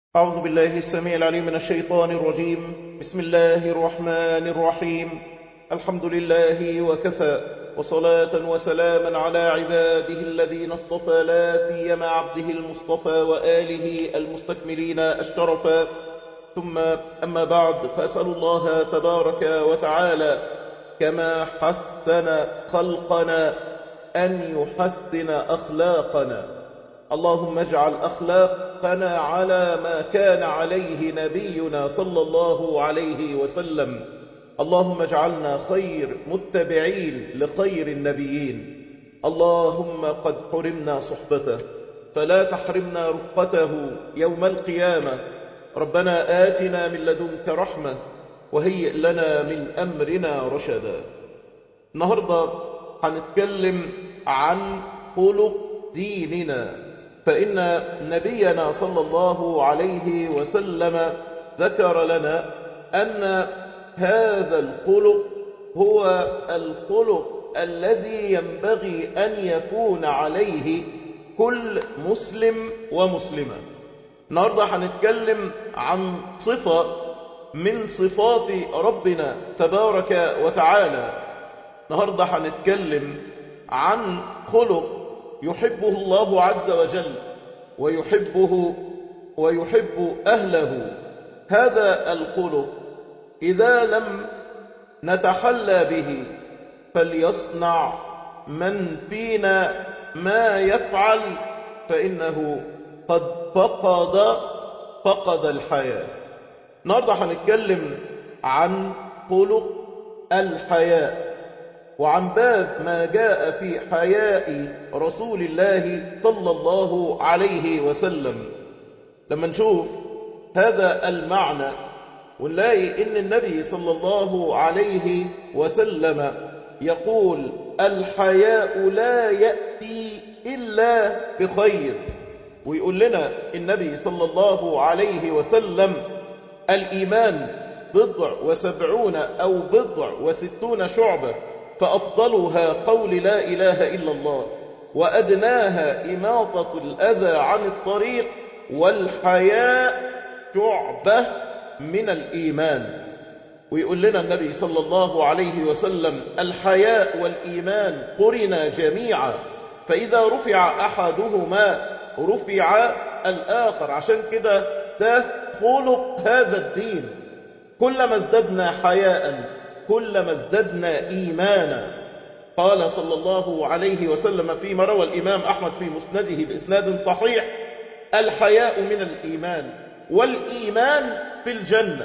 أعوذ بالله السميع العليم من الشيطان الرجيم بسم الله الرحمن الرحيم الحمد لله وكفى وصلاة وسلاما على عباده الذين اصطفى لا سيما عبده المصطفى وآله المستكملين الشرفا ثم أما بعد فأسأل الله تبارك وتعالى كما حسن خلقنا أن يحسن أخلاقنا اللهم اجعل أخلاقنا على ما كان عليه نبينا صلى الله عليه وسلم اللهم اجعلنا خير متبعين لخير النبيين اللهم قد حرمنا صحبته فلا تحرمنا رفقته يوم القيامة ربنا آتنا من لدنك رحمة وهيئ لنا من أمرنا رشدا النهاردة هنتكلم عن خلق ديننا فإن نبينا صلى الله عليه وسلم ذكر لنا أن هذا الخلق هو الخلق الذي ينبغي أن يكون عليه كل مسلم ومسلمة النهاردة هنتكلم عن صفة من صفات ربنا تبارك وتعالى النهاردة هنتكلم عن خلق يحبه الله عز وجل ويحبه ويحب أهله هذا الخلق إذا لم نتحلى به فليصنع من فينا ما يفعل فإنه قد فقد فقد الحياة النهاردة هنتكلم عن خلق الحياة وعن باب ما جاء في حياء رسول الله صلى الله عليه وسلم لما نشوف هذا المعنى ونلاقي ان النبي صلى الله عليه وسلم يقول الحياء لا يأتي إلا بخير ويقول لنا النبي صلى الله عليه وسلم الإيمان بضع وسبعون أو بضع وستون شعبة فأفضلها قول لا إله إلا الله وأدناها إماطة الأذى عن الطريق والحياء شعبة من الإيمان ويقول لنا النبي صلى الله عليه وسلم الحياء والإيمان قرنا جميعا فإذا رفع أحدهما رفع الآخر عشان كده ده خلق هذا الدين كلما ازددنا حياء كلما ازددنا إيمانا قال صلى الله عليه وسلم فيما روى الإمام أحمد في مسنده بإسناد صحيح الحياء من الإيمان والإيمان في الجنة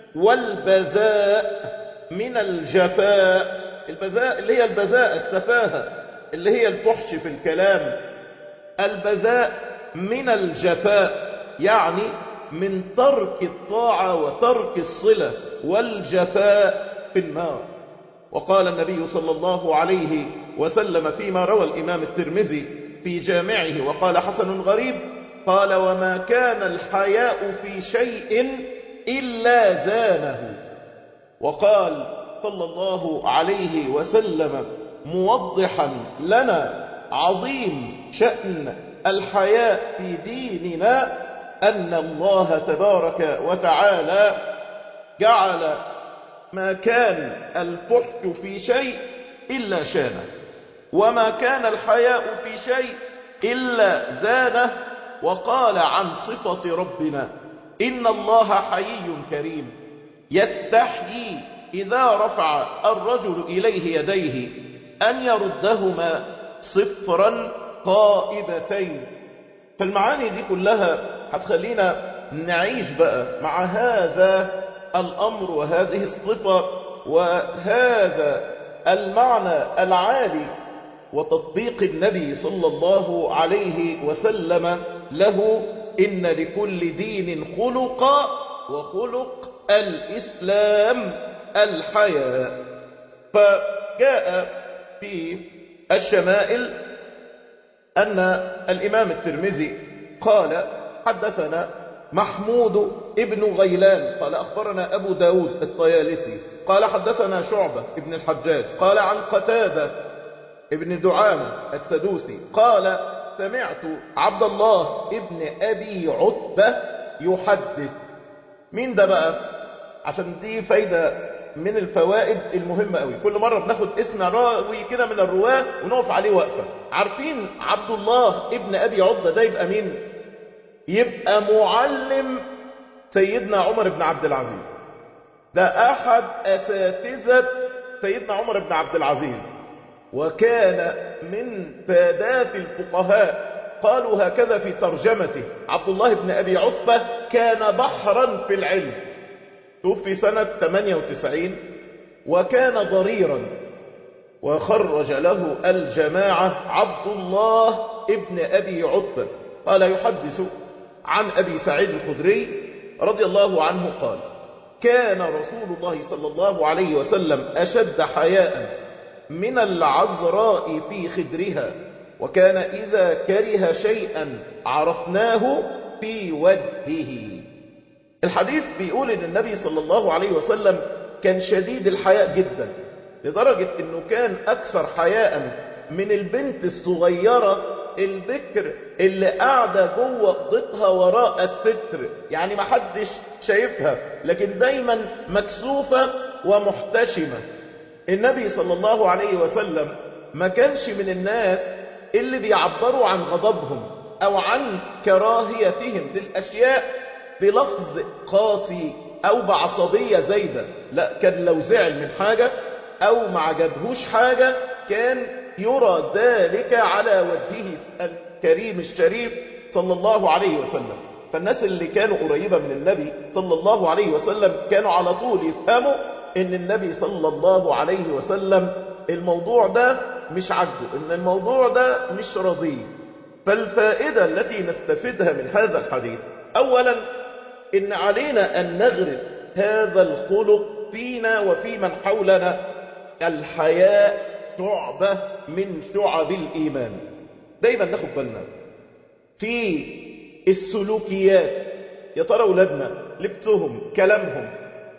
والبذاء من الجفاء البذاء اللي هي البذاء السفاهة اللي هي الفحش في الكلام البذاء من الجفاء يعني من ترك الطاعة وترك الصلة والجفاء في النار وقال النبي صلى الله عليه وسلم فيما روى الإمام الترمذي في جامعه وقال حسن غريب قال وما كان الحياء في شيء إلا زانه وقال صلى الله عليه وسلم موضحا لنا عظيم شأن الحياء في ديننا أن الله تبارك وتعالى جعل ما كان الفحش في شيء إلا شانه وما كان الحياء في شيء إلا زانه وقال عن صفة ربنا إن الله حيي كريم يستحيي إذا رفع الرجل إليه يديه أن يردهما صفرا قائبتين فالمعاني دي كلها هتخلينا نعيش بقى مع هذا الأمر وهذه الصفة وهذا المعنى العالي وتطبيق النبي صلى الله عليه وسلم له إن لكل دين خلقا وخلق الإسلام الحياء فجاء في الشمائل أن الإمام الترمذي قال حدثنا محمود ابن غيلان قال أخبرنا أبو داود الطيالسي قال حدثنا شعبة ابن الحجاج قال عن قتادة ابن دعامة السدوسي قال سمعت عبد الله ابن أبي عتبة يحدث مين ده بقى عشان دي فايدة من الفوائد المهمة قوي كل مرة بناخد اسم راوي كده من الرواة ونقف عليه وقفة عارفين عبد الله ابن أبي عضة ده يبقى مين يبقى معلم سيدنا عمر بن عبد العزيز ده أحد أساتذة سيدنا عمر بن عبد العزيز وكان من سادات الفقهاء قالوا هكذا في ترجمته عبد الله بن أبي عتبة كان بحرا في العلم توفي سنة 98 وكان ضريرا وخرج له الجماعة عبد الله ابن أبي عتبة قال يحدث عن أبي سعيد الخدري رضي الله عنه قال كان رسول الله صلى الله عليه وسلم أشد حياء من العذراء في خدرها وكان إذا كره شيئا عرفناه في وجهه الحديث بيقول ان النبي صلى الله عليه وسلم كان شديد الحياء جدا لدرجة انه كان اكثر حياء من البنت الصغيرة البكر اللي قاعدة جوه اوضتها وراء الستر يعني ما حدش شايفها لكن دايما مكسوفة ومحتشمة النبي صلى الله عليه وسلم ما كانش من الناس اللي بيعبروا عن غضبهم او عن كراهيتهم للاشياء بلفظ قاسي او بعصبية زايدة لا كان لو زعل من حاجة او ما عجبهوش حاجة كان يرى ذلك على وجهه الكريم الشريف صلى الله عليه وسلم فالناس اللي كانوا قريبة من النبي صلى الله عليه وسلم كانوا على طول يفهموا ان النبي صلى الله عليه وسلم الموضوع ده مش عاجبه ان الموضوع ده مش راضيه فالفائدة التي نستفيدها من هذا الحديث اولا ان علينا ان نغرس هذا الخلق فينا وفي من حولنا الحياء شعبة من شعب الإيمان دايما ناخد بالنا في السلوكيات يا ترى أولادنا لبسهم كلامهم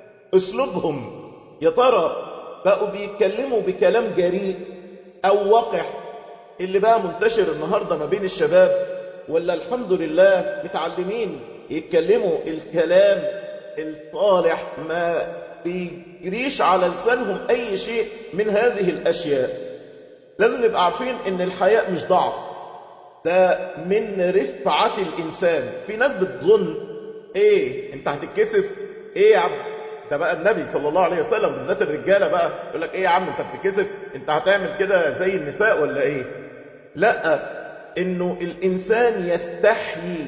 أسلوبهم يا ترى بقوا بيتكلموا بكلام جريء أو وقح اللي بقى منتشر النهاردة ما بين الشباب ولا الحمد لله متعلمين يتكلموا الكلام الصالح ما بيجريش على لسانهم أي شيء من هذه الأشياء لازم نبقى عارفين ان الحياء مش ضعف ده من رفعة الإنسان في ناس بتظن ايه انت هتتكسف ايه يا عم ده بقى النبي صلى الله عليه وسلم بالذات الرجالة بقى يقول لك ايه يا عم انت بتتكسف انت هتعمل كده زي النساء ولا ايه لا انه الانسان يستحيي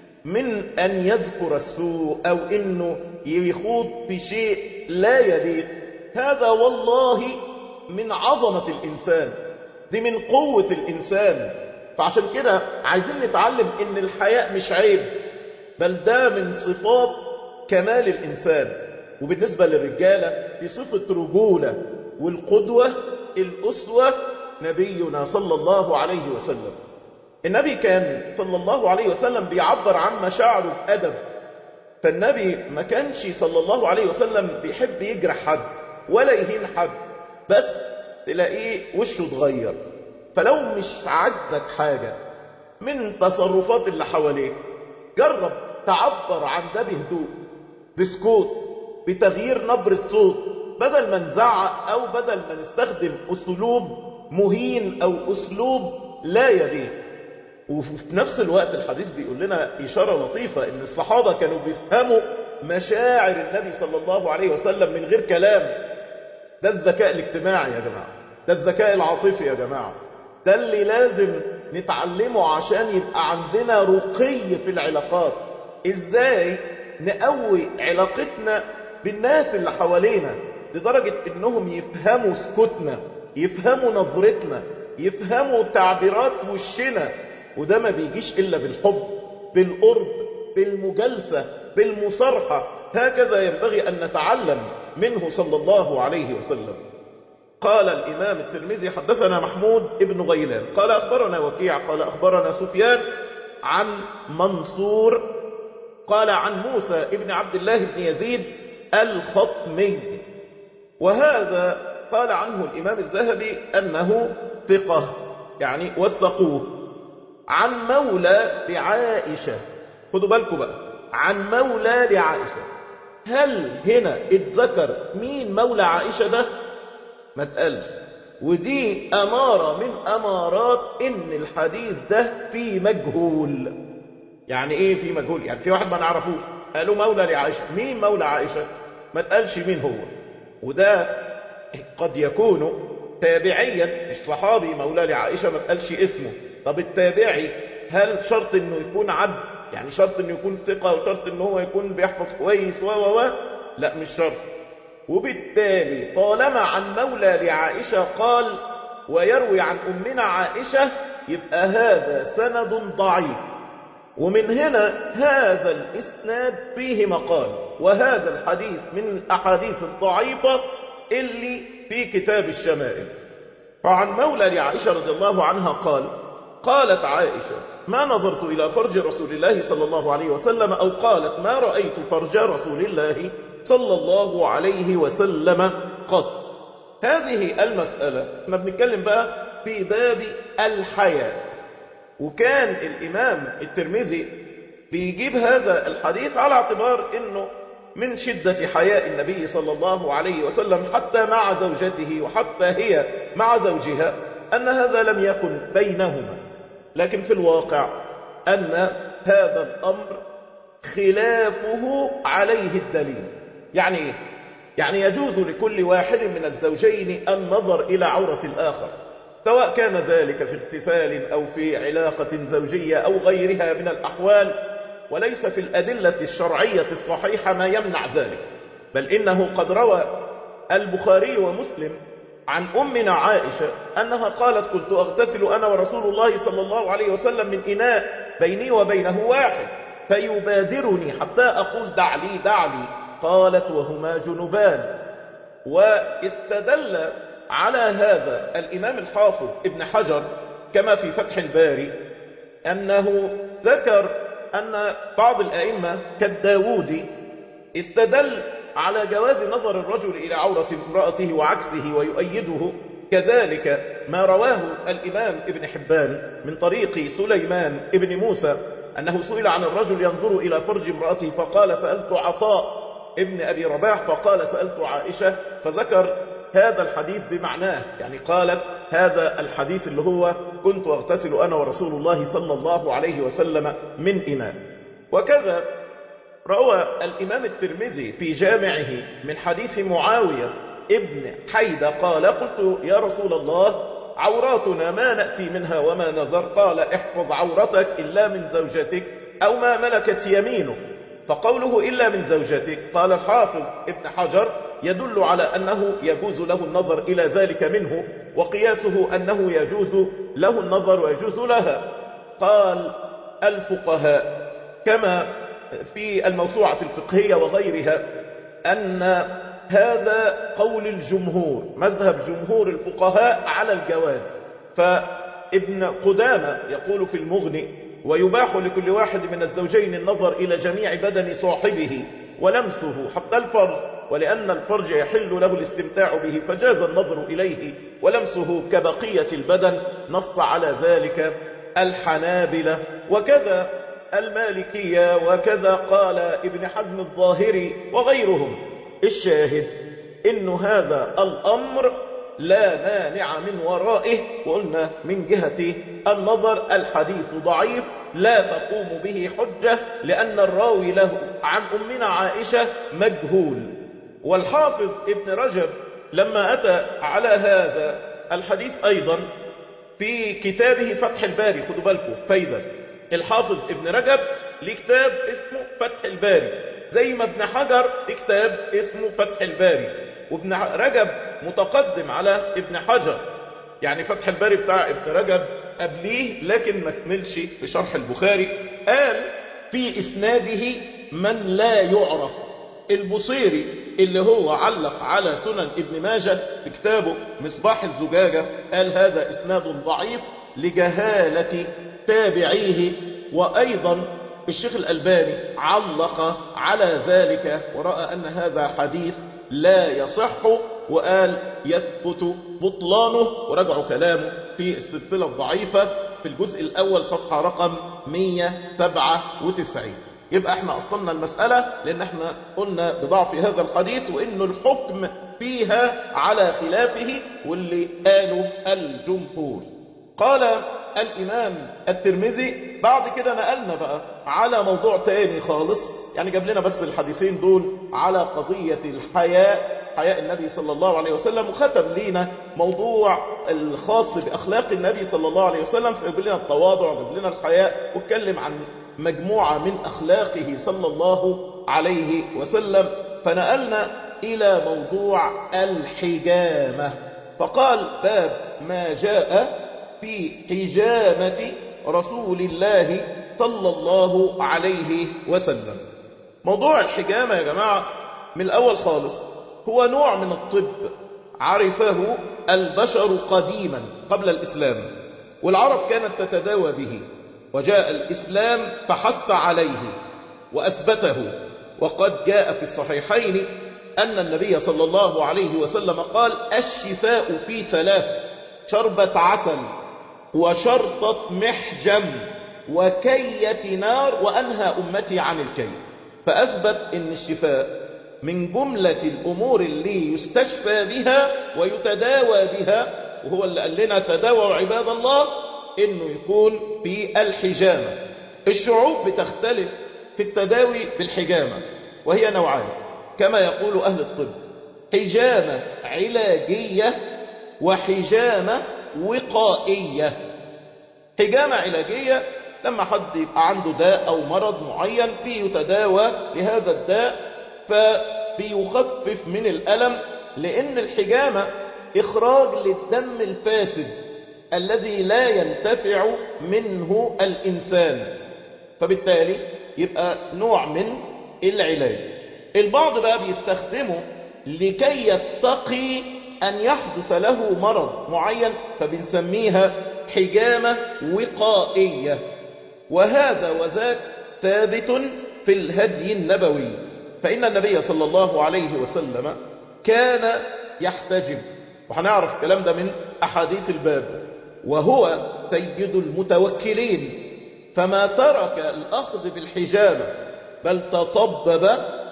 من ان يذكر السوء او انه يخوض في شيء لا يليق هذا والله من عظمة الانسان دي من قوة الانسان فعشان كده عايزين نتعلم ان الحياء مش عيب بل ده من صفات كمال الانسان وبالنسبة للرجالة دي صفة رجولة والقدوة الأسوة نبينا صلى الله عليه وسلم النبي كان صلى الله عليه وسلم بيعبر عن مشاعره بأدب فالنبي ما كانش صلى الله عليه وسلم بيحب يجرح حد ولا يهين حد بس تلاقيه وشه اتغير فلو مش عاجبك حاجة من تصرفات اللي حواليك جرب تعبر عن ده بهدوء بسكوت بتغيير نبرة صوت بدل ما نزعق أو بدل ما نستخدم أسلوب مهين أو أسلوب لا يليق وفي نفس الوقت الحديث بيقول لنا إشارة لطيفة إن الصحابة كانوا بيفهموا مشاعر النبي صلى الله عليه وسلم من غير كلام ده الذكاء الاجتماعي يا جماعة ده الذكاء العاطفي يا جماعة ده اللي لازم نتعلمه عشان يبقى عندنا رقي في العلاقات ازاي نقوي علاقتنا بالناس اللي حوالينا لدرجة انهم يفهموا سكوتنا يفهموا نظرتنا يفهموا تعبيرات وشنا وده ما بيجيش الا بالحب بالقرب بالمجالسة بالمصارحة هكذا ينبغي ان نتعلم منه صلى الله عليه وسلم قال الإمام الترمذي حدثنا محمود ابن غيلان قال أخبرنا وكيع قال أخبرنا سفيان عن منصور قال عن موسى ابن عبد الله بن يزيد الخطمي وهذا قال عنه الإمام الذهبي أنه ثقة يعني وثقوه عن مولى بعائشة خدوا بالكم بقى عن مولى لعائشة هل هنا اتذكر مين مولى عائشة ده ما تقلش ودي أمارة من أمارات إن الحديث ده في مجهول يعني إيه في مجهول يعني في واحد ما نعرفوش قالوا مولى لعائشة مين مولى عائشة ما تقالش مين هو وده قد يكون تابعيا الصحابي مولى لعائشة ما تقالش اسمه طب التابعي هل شرط انه يكون عبد يعني شرط انه يكون ثقة وشرط انه هو يكون بيحفظ كويس و و و لا مش شرط وبالتالي طالما عن مولى لعائشة قال ويروي عن أمنا عائشة يبقى هذا سند ضعيف ومن هنا هذا الإسناد فيه مقال وهذا الحديث من الأحاديث الضعيفة اللي في كتاب الشمائل فعن مولى لعائشة رضي الله عنها قال قالت عائشة ما نظرت إلى فرج رسول الله صلى الله عليه وسلم أو قالت ما رأيت فرج رسول الله صلى الله عليه وسلم قط هذه المسألة احنا بنتكلم بقى في باب الحياة وكان الإمام الترمذي بيجيب هذا الحديث على اعتبار أنه من شدة حياء النبي صلى الله عليه وسلم حتى مع زوجته وحتى هي مع زوجها أن هذا لم يكن بينهما لكن في الواقع أن هذا الأمر خلافه عليه الدليل يعني إيه؟ يعني يجوز لكل واحد من الزوجين النظر إلى عورة الآخر سواء كان ذلك في اغتسال أو في علاقة زوجية أو غيرها من الأحوال وليس في الأدلة الشرعية الصحيحة ما يمنع ذلك بل إنه قد روى البخاري ومسلم عن أمنا عائشة أنها قالت كنت أغتسل أنا ورسول الله صلى الله عليه وسلم من إناء بيني وبينه واحد فيبادرني حتى أقول دع لي دع لي قالت وهما جنبان واستدل على هذا الإمام الحافظ ابن حجر كما في فتح الباري أنه ذكر أن بعض الأئمة كالداودي استدل على جواز نظر الرجل إلى عورة امرأته وعكسه ويؤيده كذلك ما رواه الإمام ابن حبان من طريق سليمان ابن موسى أنه سئل عن الرجل ينظر إلى فرج امرأته فقال سألت عطاء ابن أبي رباح فقال سألت عائشة فذكر هذا الحديث بمعناه يعني قالت هذا الحديث اللي هو كنت أغتسل أنا ورسول الله صلى الله عليه وسلم من إناء وكذا روى الإمام الترمذي في جامعه من حديث معاوية ابن حيدة قال قلت يا رسول الله عوراتنا ما نأتي منها وما نذر قال احفظ عورتك إلا من زوجتك أو ما ملكت يمينك فقوله إلا من زوجتك قال الحافظ ابن حجر يدل على أنه يجوز له النظر إلى ذلك منه وقياسه أنه يجوز له النظر ويجوز لها قال الفقهاء كما في الموسوعة الفقهية وغيرها أن هذا قول الجمهور مذهب جمهور الفقهاء على الجواز فابن قدامة يقول في المغني ويباح لكل واحد من الزوجين النظر إلى جميع بدن صاحبه ولمسه حتى الفرج ولأن الفرج يحل له الاستمتاع به فجاز النظر إليه ولمسه كبقية البدن نص على ذلك الحنابلة وكذا المالكية وكذا قال ابن حزم الظاهري وغيرهم الشاهد إن هذا الأمر لا مانع من ورائه وقلنا من جهة النظر الحديث ضعيف لا تقوم به حجة لأن الراوي له عن أمنا عائشة مجهول والحافظ ابن رجب لما أتى على هذا الحديث أيضا في كتابه فتح الباري خدوا بالكم فايدة الحافظ ابن رجب لكتاب اسمه فتح الباري زي ما ابن حجر لكتاب اسمه فتح الباري وابن رجب متقدم على ابن حجر يعني فتح الباري بتاع ابن رجب قبليه لكن ما كملش في شرح البخاري قال في اسناده من لا يعرف البصيري اللي هو علق على سنن ابن ماجه في كتابه مصباح الزجاجة قال هذا اسناد ضعيف لجهالة تابعيه وأيضا الشيخ الألباني علق على ذلك ورأى أن هذا حديث لا يصح وقال يثبت بطلانه ورجعوا كلامه في السلسلة الضعيفة في الجزء الأول صفحة رقم 197 يبقى احنا أصلنا المسألة لأن احنا قلنا بضعف هذا الحديث وإنه الحكم فيها على خلافه واللي قاله الجمهور قال الإمام الترمذي بعد كده نقلنا بقى على موضوع تاني خالص يعني جاب لنا بس الحديثين دول على قضية الحياء حياء النبي صلى الله عليه وسلم وختم لنا موضوع الخاص بأخلاق النبي صلى الله عليه وسلم فجاب لنا التواضع وجاب لنا الحياء واتكلم عن مجموعة من أخلاقه صلى الله عليه وسلم فنقلنا إلى موضوع الحجامة فقال باب ما جاء في حجامة رسول الله صلى الله عليه وسلم موضوع الحجامة يا جماعة من الأول خالص هو نوع من الطب عرفه البشر قديما قبل الإسلام والعرب كانت تتداوى به وجاء الإسلام فحث عليه وأثبته وقد جاء في الصحيحين أن النبي صلى الله عليه وسلم قال الشفاء في ثلاث شربة عسل وشرطة محجم وكية نار وأنهى أمتي عن الكي فأثبت أن الشفاء من جملة الأمور اللي يستشفى بها ويتداوى بها وهو اللي قال لنا تداووا عباد الله انه يكون في الحجامة الشعوب بتختلف في التداوي بالحجامة وهي نوعان كما يقول أهل الطب حجامة علاجية وحجامة وقائية حجامة علاجية لما حد يبقى عنده داء أو مرض معين بيتداوى لهذا الداء فبيخفف من الألم لأن الحجامة إخراج للدم الفاسد الذي لا ينتفع منه الإنسان فبالتالي يبقى نوع من العلاج البعض بقى بيستخدمه لكي يتقي أن يحدث له مرض معين فبنسميها حجامة وقائية وهذا وذاك ثابت في الهدي النبوي فإن النبي صلى الله عليه وسلم كان يحتجم وهنعرف الكلام ده من أحاديث الباب وهو سيد المتوكلين فما ترك الأخذ بالحجامة بل تطبب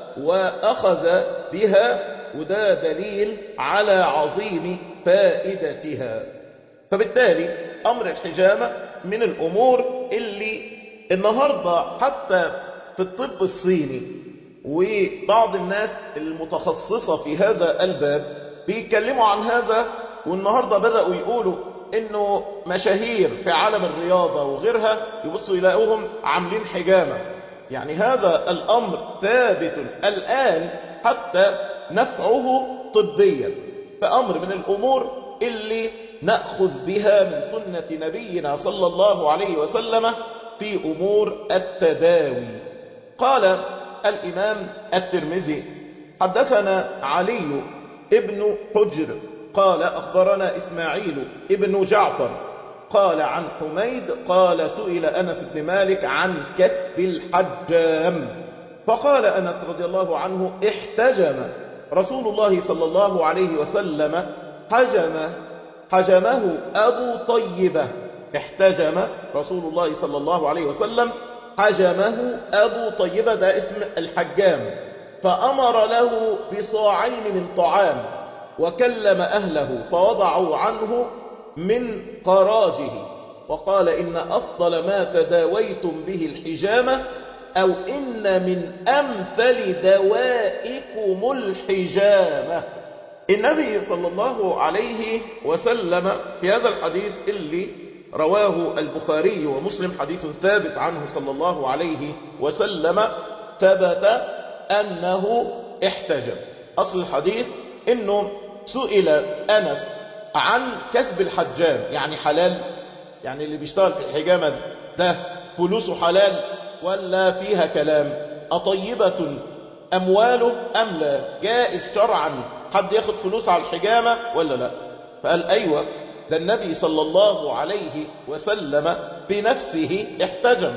وأخذ بها وده دليل على عظيم فائدتها فبالتالي أمر الحجامة من الأمور اللي النهاردة حتى في الطب الصيني وبعض الناس المتخصصة في هذا الباب بيتكلموا عن هذا والنهاردة بدأوا يقولوا انه مشاهير في عالم الرياضة وغيرها يبصوا يلاقوهم عاملين حجامة يعني هذا الامر ثابت الان حتى نفعه طبيا فامر من الامور اللي نأخذ بها من سنة نبينا صلى الله عليه وسلم في امور التداوي قال الامام الترمذي حدثنا علي ابن حجر قال أخبرنا إسماعيل ابن جعفر قال عن حميد قال سئل أنس بن مالك عن كسب الحجام فقال أنس رضي الله عنه احتجم رسول الله صلى الله عليه وسلم حجم حجمه أبو طيبة احتجم رسول الله صلى الله عليه وسلم حجمه أبو طيبة ده اسم الحجام فأمر له بصاعين من طعام وكلم أهله فوضعوا عنه من قراجه وقال إن أفضل ما تداويتم به الحجامة أو إن من أمثل دوائكم الحجامة النبي صلى الله عليه وسلم في هذا الحديث اللي رواه البخاري ومسلم حديث ثابت عنه صلى الله عليه وسلم ثبت أنه احتجم أصل الحديث أنه سئل أنس عن كسب الحجام يعني حلال يعني اللي بيشتغل في الحجامة ده فلوسه حلال ولا فيها كلام أطيبة أمواله أم لا جائز شرعا حد ياخد فلوس على الحجامة ولا لا فقال أيوة ده النبي صلى الله عليه وسلم بنفسه احتجم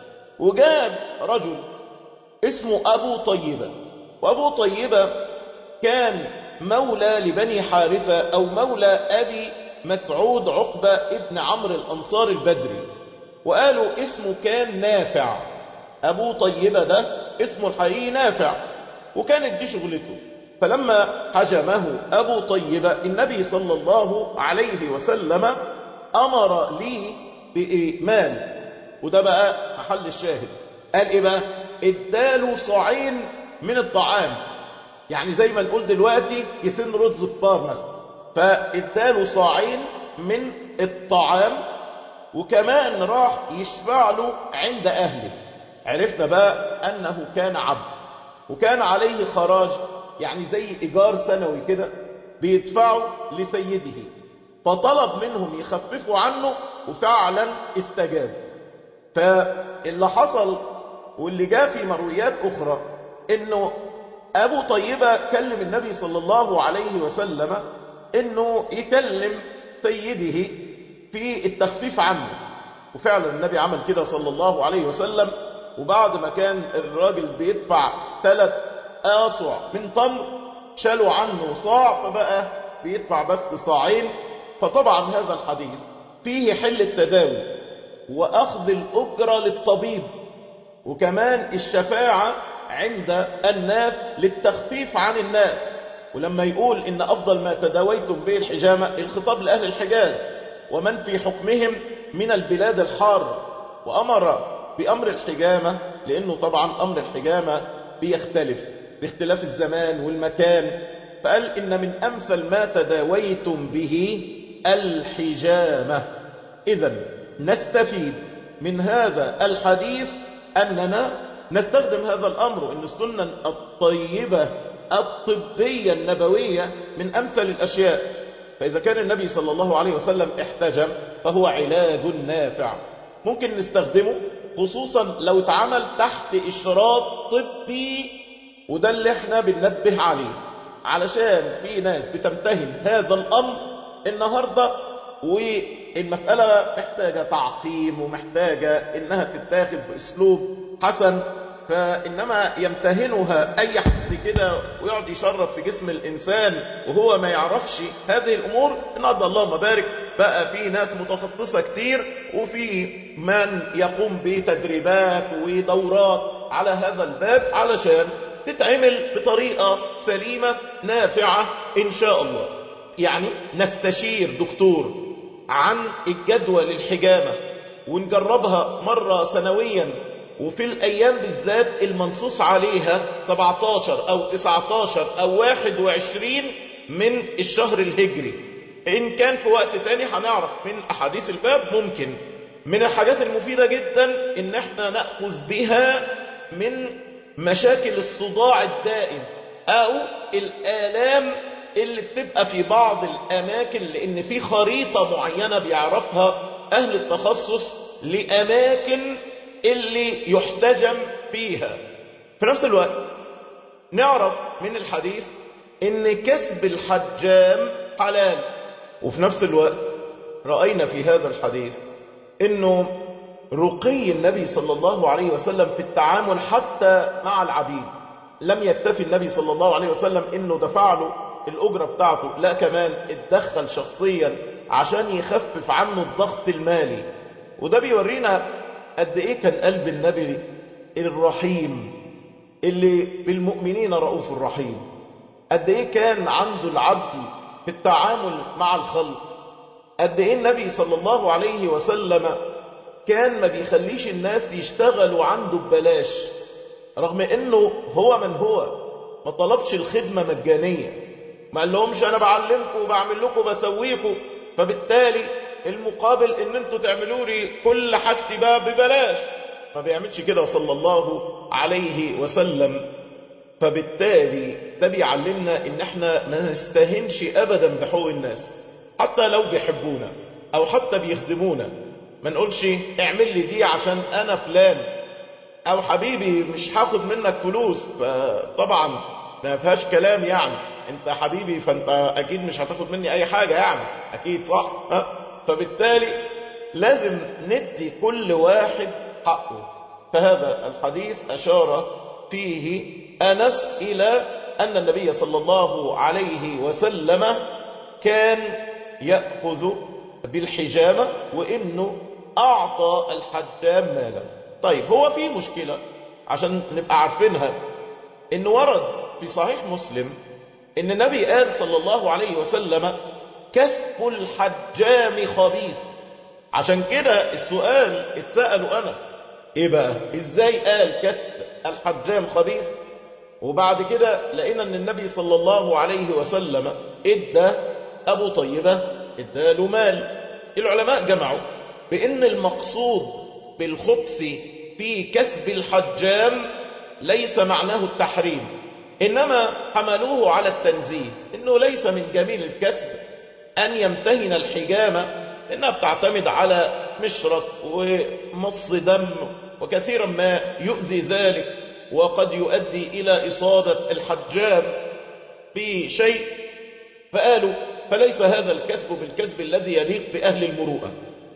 وجاب رجل اسمه أبو طيبة وأبو طيبة كان مولى لبني حارثة أو مولى أبي مسعود عقبة ابن عمرو الأنصار البدري وقالوا اسمه كان نافع أبو طيبة ده اسمه الحقيقي نافع وكانت دي شغلته فلما هجمه أبو طيبة النبي صلى الله عليه وسلم أمر لي بإيمان وده بقى محل الشاهد قال إيه بقى اداله صاعين من الطعام يعني زي ما نقول دلوقتي كيسين رز كبار مثلا فاداله صاعين من الطعام وكمان راح يشفع له عند أهله عرفنا بقى أنه كان عبد وكان عليه خراج يعني زي إيجار سنوي كده بيدفعه لسيده فطلب منهم يخففوا عنه وفعلا استجاب فاللي حصل واللي جاء في مرويات أخرى إنه أبو طيبة كلم النبي صلى الله عليه وسلم إنه يكلم سيده في التخفيف عنه وفعلا النبي عمل كده صلى الله عليه وسلم وبعد ما كان الراجل بيدفع ثلاث آصع من تمر شالوا عنه صاع فبقى بيدفع بس صاعين فطبعا هذا الحديث فيه حل التداوي وأخذ الأجرة للطبيب وكمان الشفاعة عند الناس للتخفيف عن الناس ولما يقول إن أفضل ما تداويتم به الحجامة الخطاب لأهل الحجاز ومن في حكمهم من البلاد الحارة وأمر بأمر الحجامة لأنه طبعا أمر الحجامة بيختلف باختلاف الزمان والمكان فقال إن من أمثل ما تداويتم به الحجامة إذا نستفيد من هذا الحديث أننا نستخدم هذا الأمر إن السنة الطيبة الطبية النبوية من أمثل الأشياء فإذا كان النبي صلى الله عليه وسلم احتجم فهو علاج نافع ممكن نستخدمه خصوصا لو اتعمل تحت إشراط طبي وده اللي احنا بننبه عليه علشان في ناس بتمتهن هذا الأمر النهاردة والمسألة محتاجة تعقيم ومحتاجة انها تتاخد باسلوب حسن فإنما يمتهنها أي حد كده ويقعد يشرف في جسم الإنسان وهو ما يعرفش هذه الأمور النهارده اللهم بارك بقى في ناس متخصصة كتير وفي من يقوم بتدريبات ودورات على هذا الباب علشان تتعمل بطريقة سليمة نافعة إن شاء الله يعني نستشير دكتور عن الجدوى للحجامة ونجربها مرة سنويا وفي الأيام بالذات المنصوص عليها 17 أو 19 أو 21 من الشهر الهجري إن كان في وقت تاني هنعرف من أحاديث الباب ممكن من الحاجات المفيدة جدا إن احنا نأخذ بها من مشاكل الصداع الدائم أو الآلام اللي بتبقى في بعض الأماكن لأن في خريطة معينة بيعرفها أهل التخصص لأماكن اللي يحتجم فيها في نفس الوقت نعرف من الحديث ان كسب الحجام حلال وفي نفس الوقت رأينا في هذا الحديث انه رقي النبي صلى الله عليه وسلم في التعامل حتى مع العبيد لم يكتفي النبي صلى الله عليه وسلم انه دفع له الاجره بتاعته لا كمان اتدخل شخصيا عشان يخفف عنه الضغط المالي وده بيورينا قد ايه كان قلب النبي الرحيم اللي بالمؤمنين رؤوف الرحيم قد ايه كان عنده العبد في التعامل مع الخلق قد ايه النبي صلى الله عليه وسلم كان ما بيخليش الناس يشتغلوا عنده ببلاش رغم انه هو من هو ما طلبش الخدمة مجانية ما قال لهمش انا بعلمكم وبعمل لكم بسويكم فبالتالي المقابل ان انتوا تعملوا لي كل حاجتي بقى ببلاش ما بيعملش كده صلى الله عليه وسلم فبالتالي ده بيعلمنا ان احنا ما نستهنش ابدا بحقوق الناس حتى لو بيحبونا او حتى بيخدمونا ما نقولش اعمل لي دي عشان انا فلان او حبيبي مش هاخد منك فلوس طبعا ما فيهاش كلام يعني انت حبيبي فانت اكيد مش هتاخد مني اي حاجة يعني اكيد صح ها؟ فبالتالي لازم ندي كل واحد حقه فهذا الحديث اشار فيه انس الى ان النبي صلى الله عليه وسلم كان يأخذ بالحجامة وانه اعطى الحجام مالا طيب هو في مشكلة عشان نبقى عارفينها إن ورد في صحيح مسلم إن النبي قال صلى الله عليه وسلم كسب الحجام خبيث عشان كده السؤال اتسألوا أنس إيه بقى إزاي قال كسب الحجام خبيث وبعد كده لقينا أن النبي صلى الله عليه وسلم ادى أبو طيبة ادى له مال العلماء جمعوا بأن المقصود بالخبث في كسب الحجام ليس معناه التحريم إنما حملوه على التنزيه إنه ليس من جميل الكسب أن يمتهن الحجامة إنها بتعتمد على مشرط ومص دم وكثيرا ما يؤذي ذلك وقد يؤدي إلى إصابة الحجام بشيء فقالوا فليس هذا الكسب بالكسب الذي يليق بأهل المروءة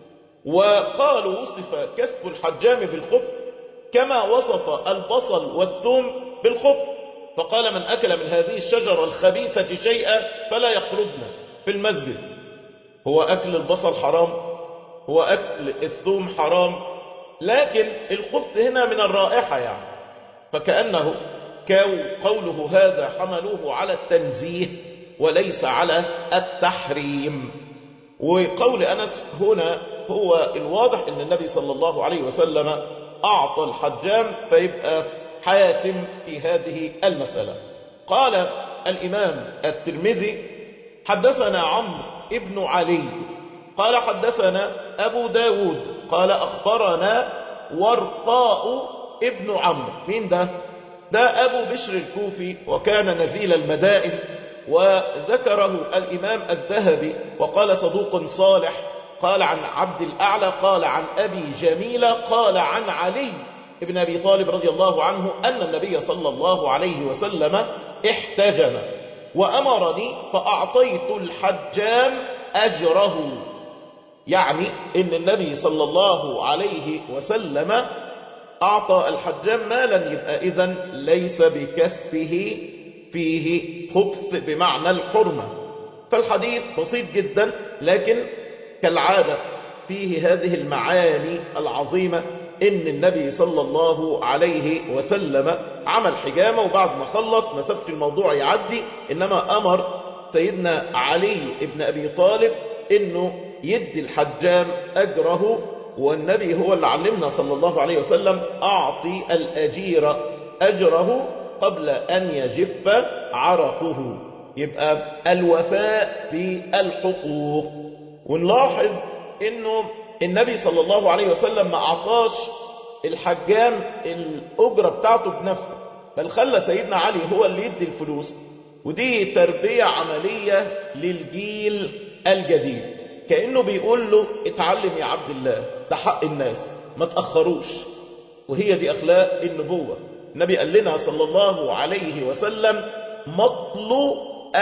وقالوا وصف كسب الحجام بالخبث كما وصف البصل والثوم بالخبث فقال من أكل من هذه الشجرة الخبيثة شيئا فلا يقربنا في المسجد هو أكل البصل حرام هو أكل الثوم حرام لكن الخبث هنا من الرائحة يعني فكأنه قوله هذا حملوه على التنزيه وليس على التحريم وقول أنس هنا هو الواضح أن النبي صلى الله عليه وسلم أعطى الحجام فيبقى حاسم في هذه المسألة قال الإمام الترمذي حدثنا عمرو ابن علي قال حدثنا أبو داود قال أخبرنا ورقاء ابن عمرو مين ده؟ ده أبو بشر الكوفي وكان نزيل المدائن وذكره الإمام الذهبي وقال صدوق صالح قال عن عبد الأعلى قال عن أبي جميلة قال عن علي ابن أبي طالب رضي الله عنه أن النبي صلى الله عليه وسلم احتجم وأمرني فأعطيت الحجام أجره يعني إن النبي صلى الله عليه وسلم أعطى الحجام مالا يبقى إذن ليس بكسبه فيه خبث بمعنى الحرمة فالحديث بسيط جدا لكن كالعادة فيه هذه المعاني العظيمة إن النبي صلى الله عليه وسلم عمل حجامة وبعد ما خلص ما سابش الموضوع يعدي إنما أمر سيدنا علي ابن أبي طالب إنه يدي الحجام أجره والنبي هو اللي علمنا صلى الله عليه وسلم أعطي الأجير أجره قبل أن يجف عرقه يبقى الوفاء بالحقوق ونلاحظ انه النبي صلى الله عليه وسلم ما اعطاش الحجام الاجره بتاعته بنفسه بل خلى سيدنا علي هو اللي يدي الفلوس ودي تربيه عمليه للجيل الجديد كانه بيقول له اتعلم يا عبد الله ده حق الناس ما تاخروش وهي دي اخلاق النبوه النبي قال لنا صلى الله عليه وسلم مطل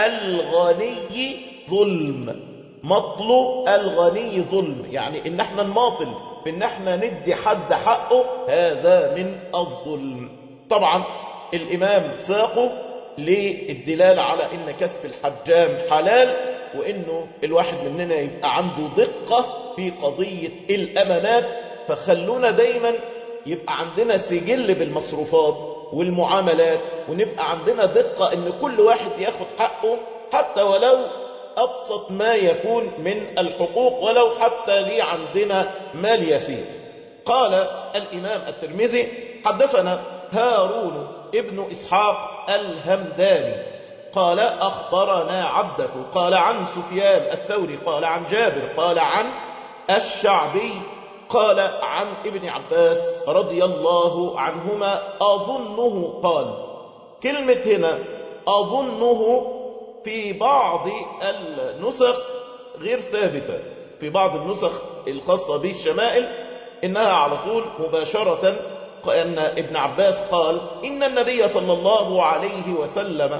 الغني ظلم مطل الغني ظلم يعني ان احنا نماطل بان احنا ندي حد حقه هذا من الظلم طبعا الامام ساقه للدلالة على ان كسب الحجام حلال وانه الواحد مننا يبقى عنده دقة في قضية الامانات فخلونا دايما يبقى عندنا سجل بالمصروفات والمعاملات ونبقى عندنا دقة ان كل واحد ياخد حقه حتى ولو أبسط ما يكون من الحقوق ولو حتى لي عندنا مال يسير قال الإمام الترمذي حدثنا هارون ابن إسحاق الهمداني قال أخبرنا عبدة قال عن سفيان الثوري قال عن جابر قال عن الشعبي قال عن ابن عباس رضي الله عنهما أظنه قال كلمة هنا أظنه في بعض النسخ غير ثابتة في بعض النسخ الخاصة بالشمائل إنها على طول مباشرة أن ابن عباس قال إن النبي صلى الله عليه وسلم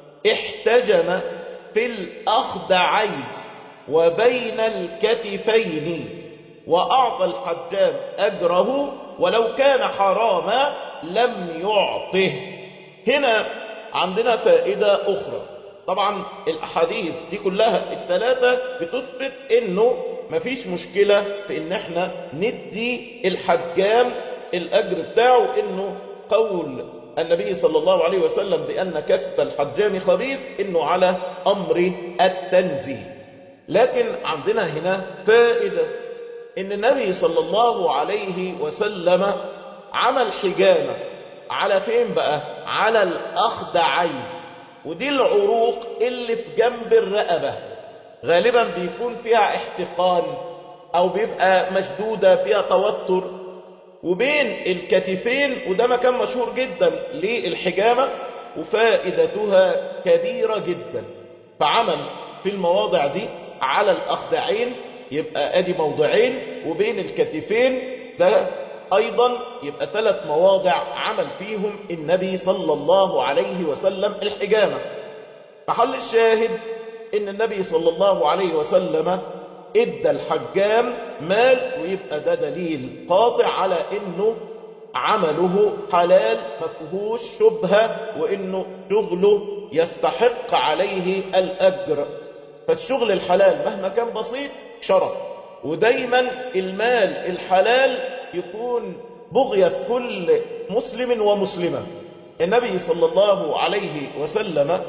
احتجم في الأخدعين وبين الكتفين وأعطى الحجام أجره ولو كان حراما لم يعطه هنا عندنا فائدة أخرى طبعا الأحاديث دي كلها الثلاثة بتثبت انه مفيش مشكلة في ان احنا ندي الحجام الاجر بتاعه انه قول النبي صلى الله عليه وسلم بأن كسب الحجام خبيث إنه على أمر التنزيه لكن عندنا هنا فائدة إن النبي صلى الله عليه وسلم عمل حجامة على فين بقى على الأخدعين ودي العروق اللي في جنب الرقبة غالبا بيكون فيها احتقان أو بيبقى مشدودة فيها توتر وبين الكتفين وده مكان مشهور جدا للحجامة وفائدتها كبيرة جدا فعمل في المواضع دي على الأخدعين يبقى ادي موضعين وبين الكتفين ده ايضا يبقى ثلاث مواضع عمل فيهم النبي صلى الله عليه وسلم الحجامة محل الشاهد ان النبي صلى الله عليه وسلم ادى الحجام مال ويبقى ده دليل قاطع على انه عمله حلال ما فيهوش شبهة وانه شغله يستحق عليه الاجر فالشغل الحلال مهما كان بسيط شرف ودايما المال الحلال يكون بغية كل مسلم ومسلمة النبي صلى الله عليه وسلم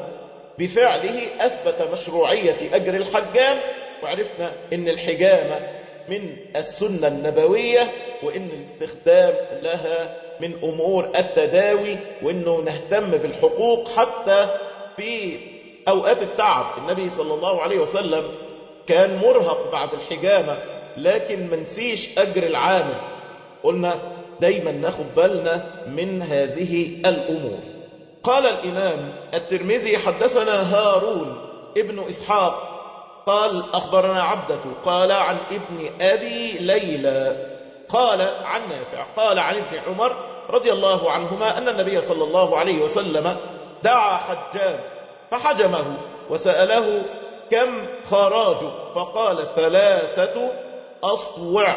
بفعله أثبت مشروعية أجر الحجام وعرفنا أن الحجامة من السنة النبوية وأن الاستخدام لها من أمور التداوي وأنه نهتم بالحقوق حتى في أوقات التعب النبي صلى الله عليه وسلم كان مرهق بعد الحجامة لكن منسيش أجر العامل قلنا دايما ناخد بالنا من هذه الأمور قال الإمام الترمذي حدثنا هارون ابن إسحاق قال أخبرنا عبدة قال عن ابن أبي ليلى قال عن نافع قال عن ابن عمر رضي الله عنهما أن النبي صلى الله عليه وسلم دعا حجاج فحجمه وسأله كم خراجه فقال ثلاثة أصوع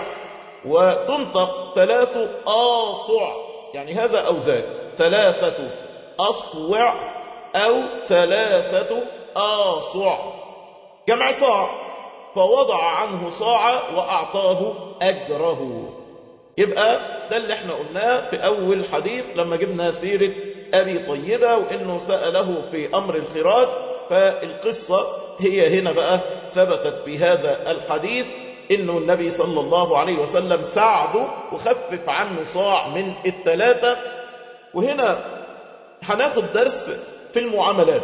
وتنطق ثلاث آصع يعني هذا أو ذاك ثلاثة أصوع أو ثلاثة آصع جمع صاع فوضع عنه صاع وأعطاه أجره يبقى ده اللي احنا قلناه في أول حديث لما جبنا سيرة أبي طيبة وإنه سأله في أمر الخراج فالقصة هي هنا بقى ثبتت بهذا الحديث إنه النبي صلى الله عليه وسلم ساعده وخفف عنه صاع من الثلاثة وهنا هناخد درس في المعاملات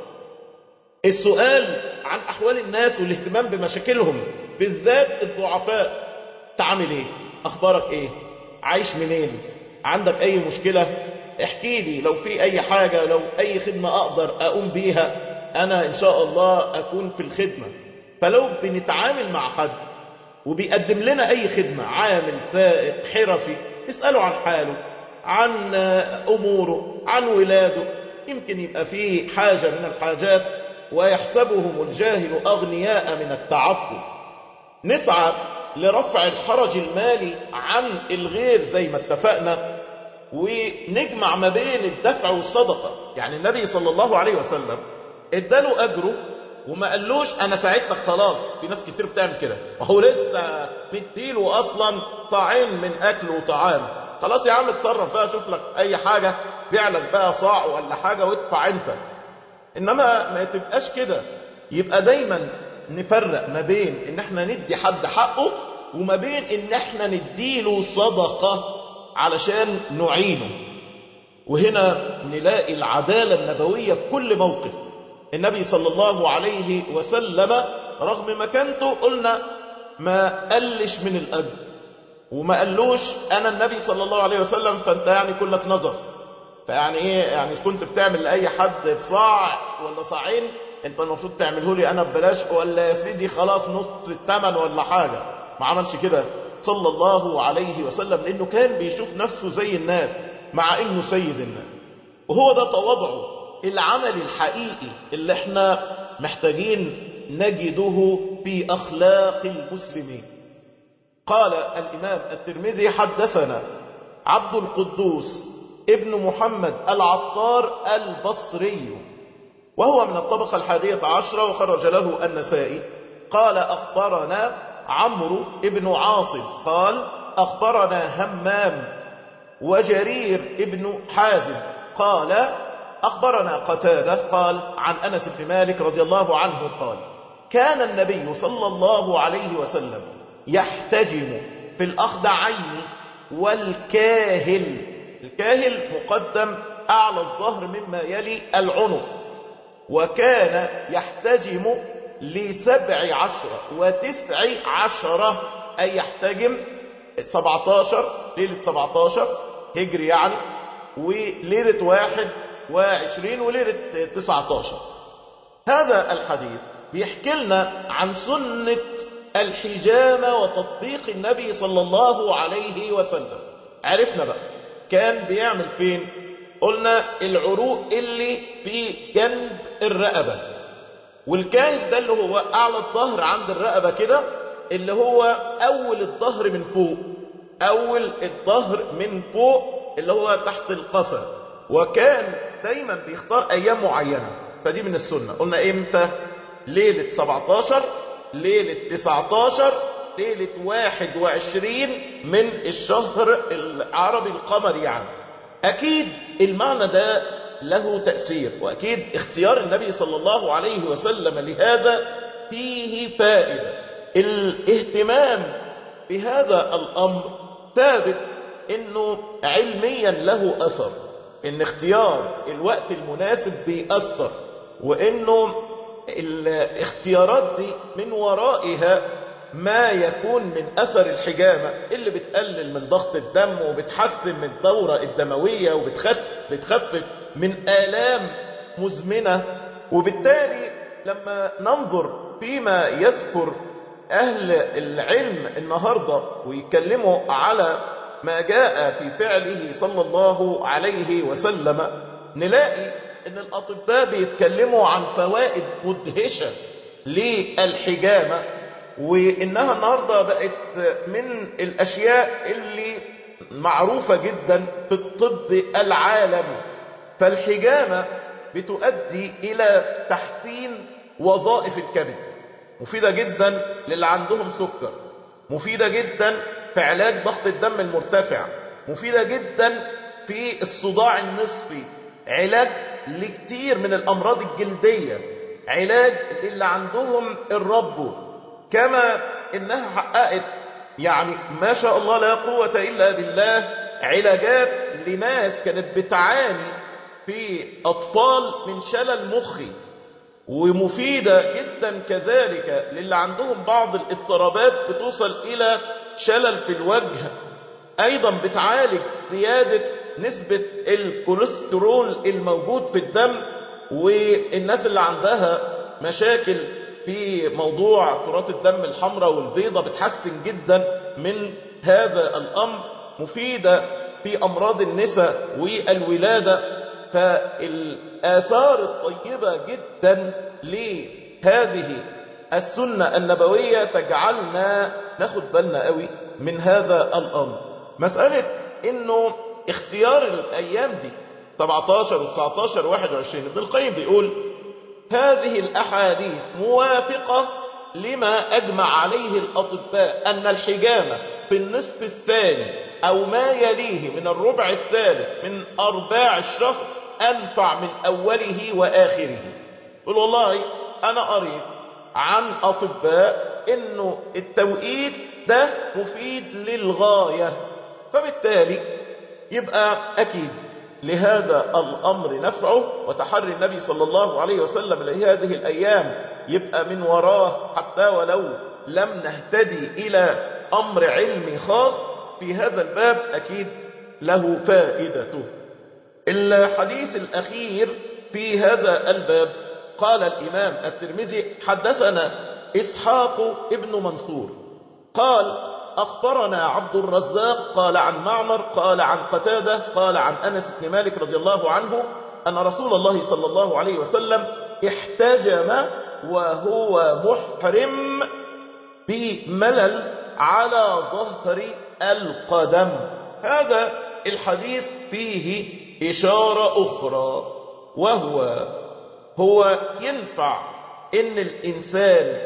السؤال عن أحوال الناس والاهتمام بمشاكلهم بالذات الضعفاء تعمل ايه اخبارك ايه عايش منين عندك اي مشكلة احكي لي لو في اي حاجة لو اي خدمة اقدر اقوم بيها انا ان شاء الله اكون في الخدمة فلو بنتعامل مع حد وبيقدم لنا اي خدمة عامل سائق حرفي اسأله عن حاله عن اموره عن ولاده يمكن يبقى فيه حاجة من الحاجات ويحسبهم الجاهل أغنياء من التعفف نسعى لرفع الحرج المالي عن الغير زي ما اتفقنا ونجمع ما بين الدفع والصدقة يعني النبي صلى الله عليه وسلم اداله أجره وما قالوش أنا ساعدتك خلاص في ناس كتير بتعمل كده وهو لسه مديله أصلا طاعين من أكل وطعام خلاص يا عم اتصرف بقى شوف لك أي حاجة بيع لك بقى صاع ولا حاجة وادفع أنت إنما ما تبقاش كده يبقى دايما نفرق ما بين إن احنا ندي حد حقه وما بين إن احنا نديله صدقة علشان نعينه وهنا نلاقي العدالة النبوية في كل موقف النبي صلى الله عليه وسلم رغم مكانته قلنا ما قلش من الأجر وما قالوش أنا النبي صلى الله عليه وسلم فأنت يعني كلك نظر فيعني ايه يعني كنت بتعمل لاي حد بصاع ولا صاعين انت المفروض تعمله لي انا ببلاش ولا يا سيدي خلاص نص الثمن ولا حاجه ما عملش كده صلى الله عليه وسلم لانه كان بيشوف نفسه زي الناس مع انه سيد الناس وهو ده تواضعه العمل الحقيقي اللي احنا محتاجين نجده في اخلاق المسلمين قال الامام الترمذي حدثنا عبد القدوس ابن محمد العطار البصري وهو من الطبقة الحادية عشرة وخرج له النسائي قال أخبرنا عمرو ابن عاصم قال أخبرنا همام وجرير ابن حازم قال أخبرنا قتادة قال عن أنس بن مالك رضي الله عنه قال كان النبي صلى الله عليه وسلم يحتجم في الأخدعين والكاهل الكاهل مقدم أعلى الظهر مما يلي العنق وكان يحتجم لسبع عشرة وتسع عشرة أي يحتجم 17 ليلة 17 هجري يعني وليلة واحد وعشرين وليلة 19 هذا الحديث بيحكي لنا عن سنة الحجامة وتطبيق النبي صلى الله عليه وسلم عرفنا بقى كان بيعمل فين قلنا العروق اللي في جنب الرقبة والكاهد ده اللي هو أعلى الظهر عند الرقبة كده اللي هو أول الظهر من فوق أول الظهر من فوق اللي هو تحت القفا وكان دايما بيختار أيام معينة فدي من السنة قلنا إمتى ليلة 17 ليلة 19 ليلة 21 من الشهر العربي القمري يعني أكيد المعنى ده له تأثير وأكيد اختيار النبي صلى الله عليه وسلم لهذا فيه فائدة الاهتمام بهذا الأمر ثابت انه علميا له اثر ان اختيار الوقت المناسب بيأثر وانه الاختيارات دي من ورائها ما يكون من اثر الحجامة اللي بتقلل من ضغط الدم وبتحسن من الدورة الدموية وبتخفف بتخفف من آلام مزمنة وبالتالي لما ننظر فيما يذكر أهل العلم النهاردة ويتكلموا على ما جاء في فعله صلى الله عليه وسلم نلاقي ان الأطباء بيتكلموا عن فوائد مدهشة للحجامة وإنها النهاردة بقت من الأشياء اللي معروفة جدا في الطب العالمي فالحجامة بتؤدي إلى تحسين وظائف الكبد مفيدة جدا للي عندهم سكر مفيدة جدا في علاج ضغط الدم المرتفع مفيدة جدا في الصداع النصفي علاج لكتير من الأمراض الجلدية علاج للي عندهم الربو كما إنها حققت يعني ما شاء الله لا قوة إلا بالله علاجات لناس كانت بتعاني في أطفال من شلل مخي ومفيدة جدا كذلك للي عندهم بعض الاضطرابات بتوصل إلى شلل في الوجه أيضا بتعالج زيادة نسبة الكوليسترول الموجود في الدم والناس اللي عندها مشاكل في موضوع كرات الدم الحمراء والبيضة بتحسن جدا من هذا الأمر مفيدة في أمراض النساء والولادة فالآثار الطيبة جدا لهذه السنة النبوية تجعلنا ناخد بالنا قوي من هذا الأمر مسألة انه اختيار الايام دي 17 و19 و21 ابن القيم بيقول هذه الاحاديث موافقة لما اجمع عليه الاطباء ان الحجامة في النصف الثاني او ما يليه من الربع الثالث من ارباع الشهر انفع من اوله واخره يقول والله انا قريت عن اطباء انه التوقيت ده مفيد للغاية فبالتالي يبقى اكيد لهذا الامر نفعه وتحري النبي صلى الله عليه وسلم لهذه الايام يبقى من وراه حتى ولو لم نهتدي الى امر علمي خاص في هذا الباب اكيد له فائدته الحديث الاخير في هذا الباب قال الامام الترمذي حدثنا اسحاق ابن منصور قال أخبرنا عبد الرزاق قال عن معمر قال عن قتادة قال عن أنس بن مالك رضي الله عنه أن رسول الله صلى الله عليه وسلم احتجم وهو محرم بملل على ظهر القدم هذا الحديث فيه إشارة أخرى وهو هو ينفع إن الإنسان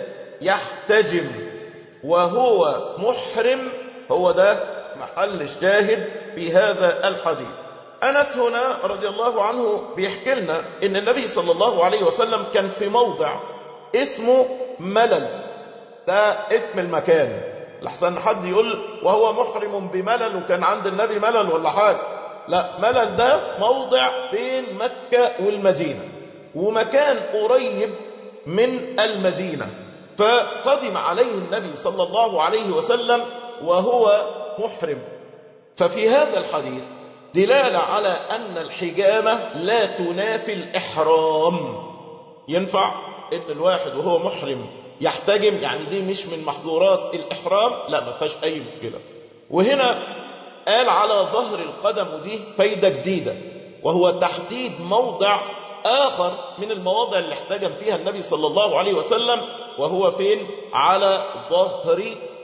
يحتجم وهو محرم هو ده محل الشاهد في هذا الحديث أنس هنا رضي الله عنه بيحكي لنا إن النبي صلى الله عليه وسلم كان في موضع اسمه ملل ده اسم المكان لحسن حد يقول وهو محرم بملل وكان عند النبي ملل ولا حاجة لا ملل ده موضع بين مكة والمدينة ومكان قريب من المدينة فقدم عليه النبي صلى الله عليه وسلم وهو محرم ففي هذا الحديث دلالة على أن الحجامة لا تنافي الإحرام ينفع إن الواحد وهو محرم يحتجم يعني دي مش من محظورات الإحرام لا ما فيهاش أي مشكلة وهنا قال على ظهر القدم ودي فايدة جديدة وهو تحديد موضع آخر من المواضع اللي احتجم فيها النبي صلى الله عليه وسلم وهو فين على ظهر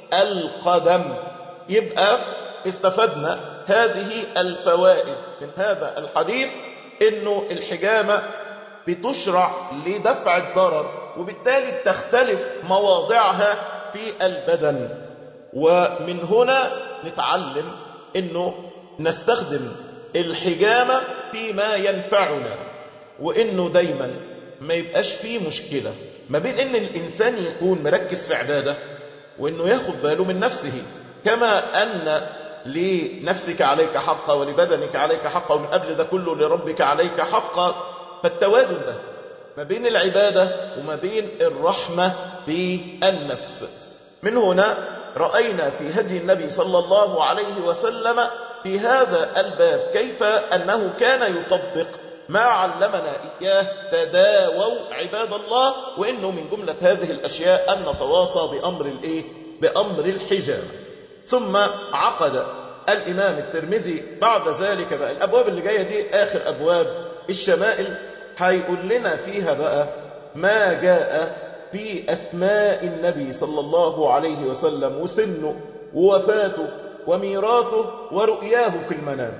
القدم يبقى استفدنا هذه الفوائد من هذا الحديث انه الحجامة بتشرع لدفع الضرر وبالتالي تختلف مواضعها في البدن ومن هنا نتعلم انه نستخدم الحجامة فيما ينفعنا وانه دايما ما يبقاش فيه مشكلة ما بين ان الانسان يكون مركز في عبادة وانه ياخد باله من نفسه كما ان لنفسك عليك حقا ولبدنك عليك حقا ومن قبل ده كله لربك عليك حقا فالتوازن ده ما بين العبادة وما بين الرحمة بالنفس من هنا رأينا في هدي النبي صلى الله عليه وسلم في هذا الباب كيف أنه كان يطبق ما علمنا إياه تداووا عباد الله وإنه من جملة هذه الأشياء أن نتواصى بأمر الإيه؟ بأمر الحجاب ثم عقد الإمام الترمذي بعد ذلك بقى الأبواب اللي جاية دي آخر أبواب الشمائل هيقول لنا فيها بقى ما جاء في أسماء النبي صلى الله عليه وسلم وسنه ووفاته وميراثه ورؤياه في المنام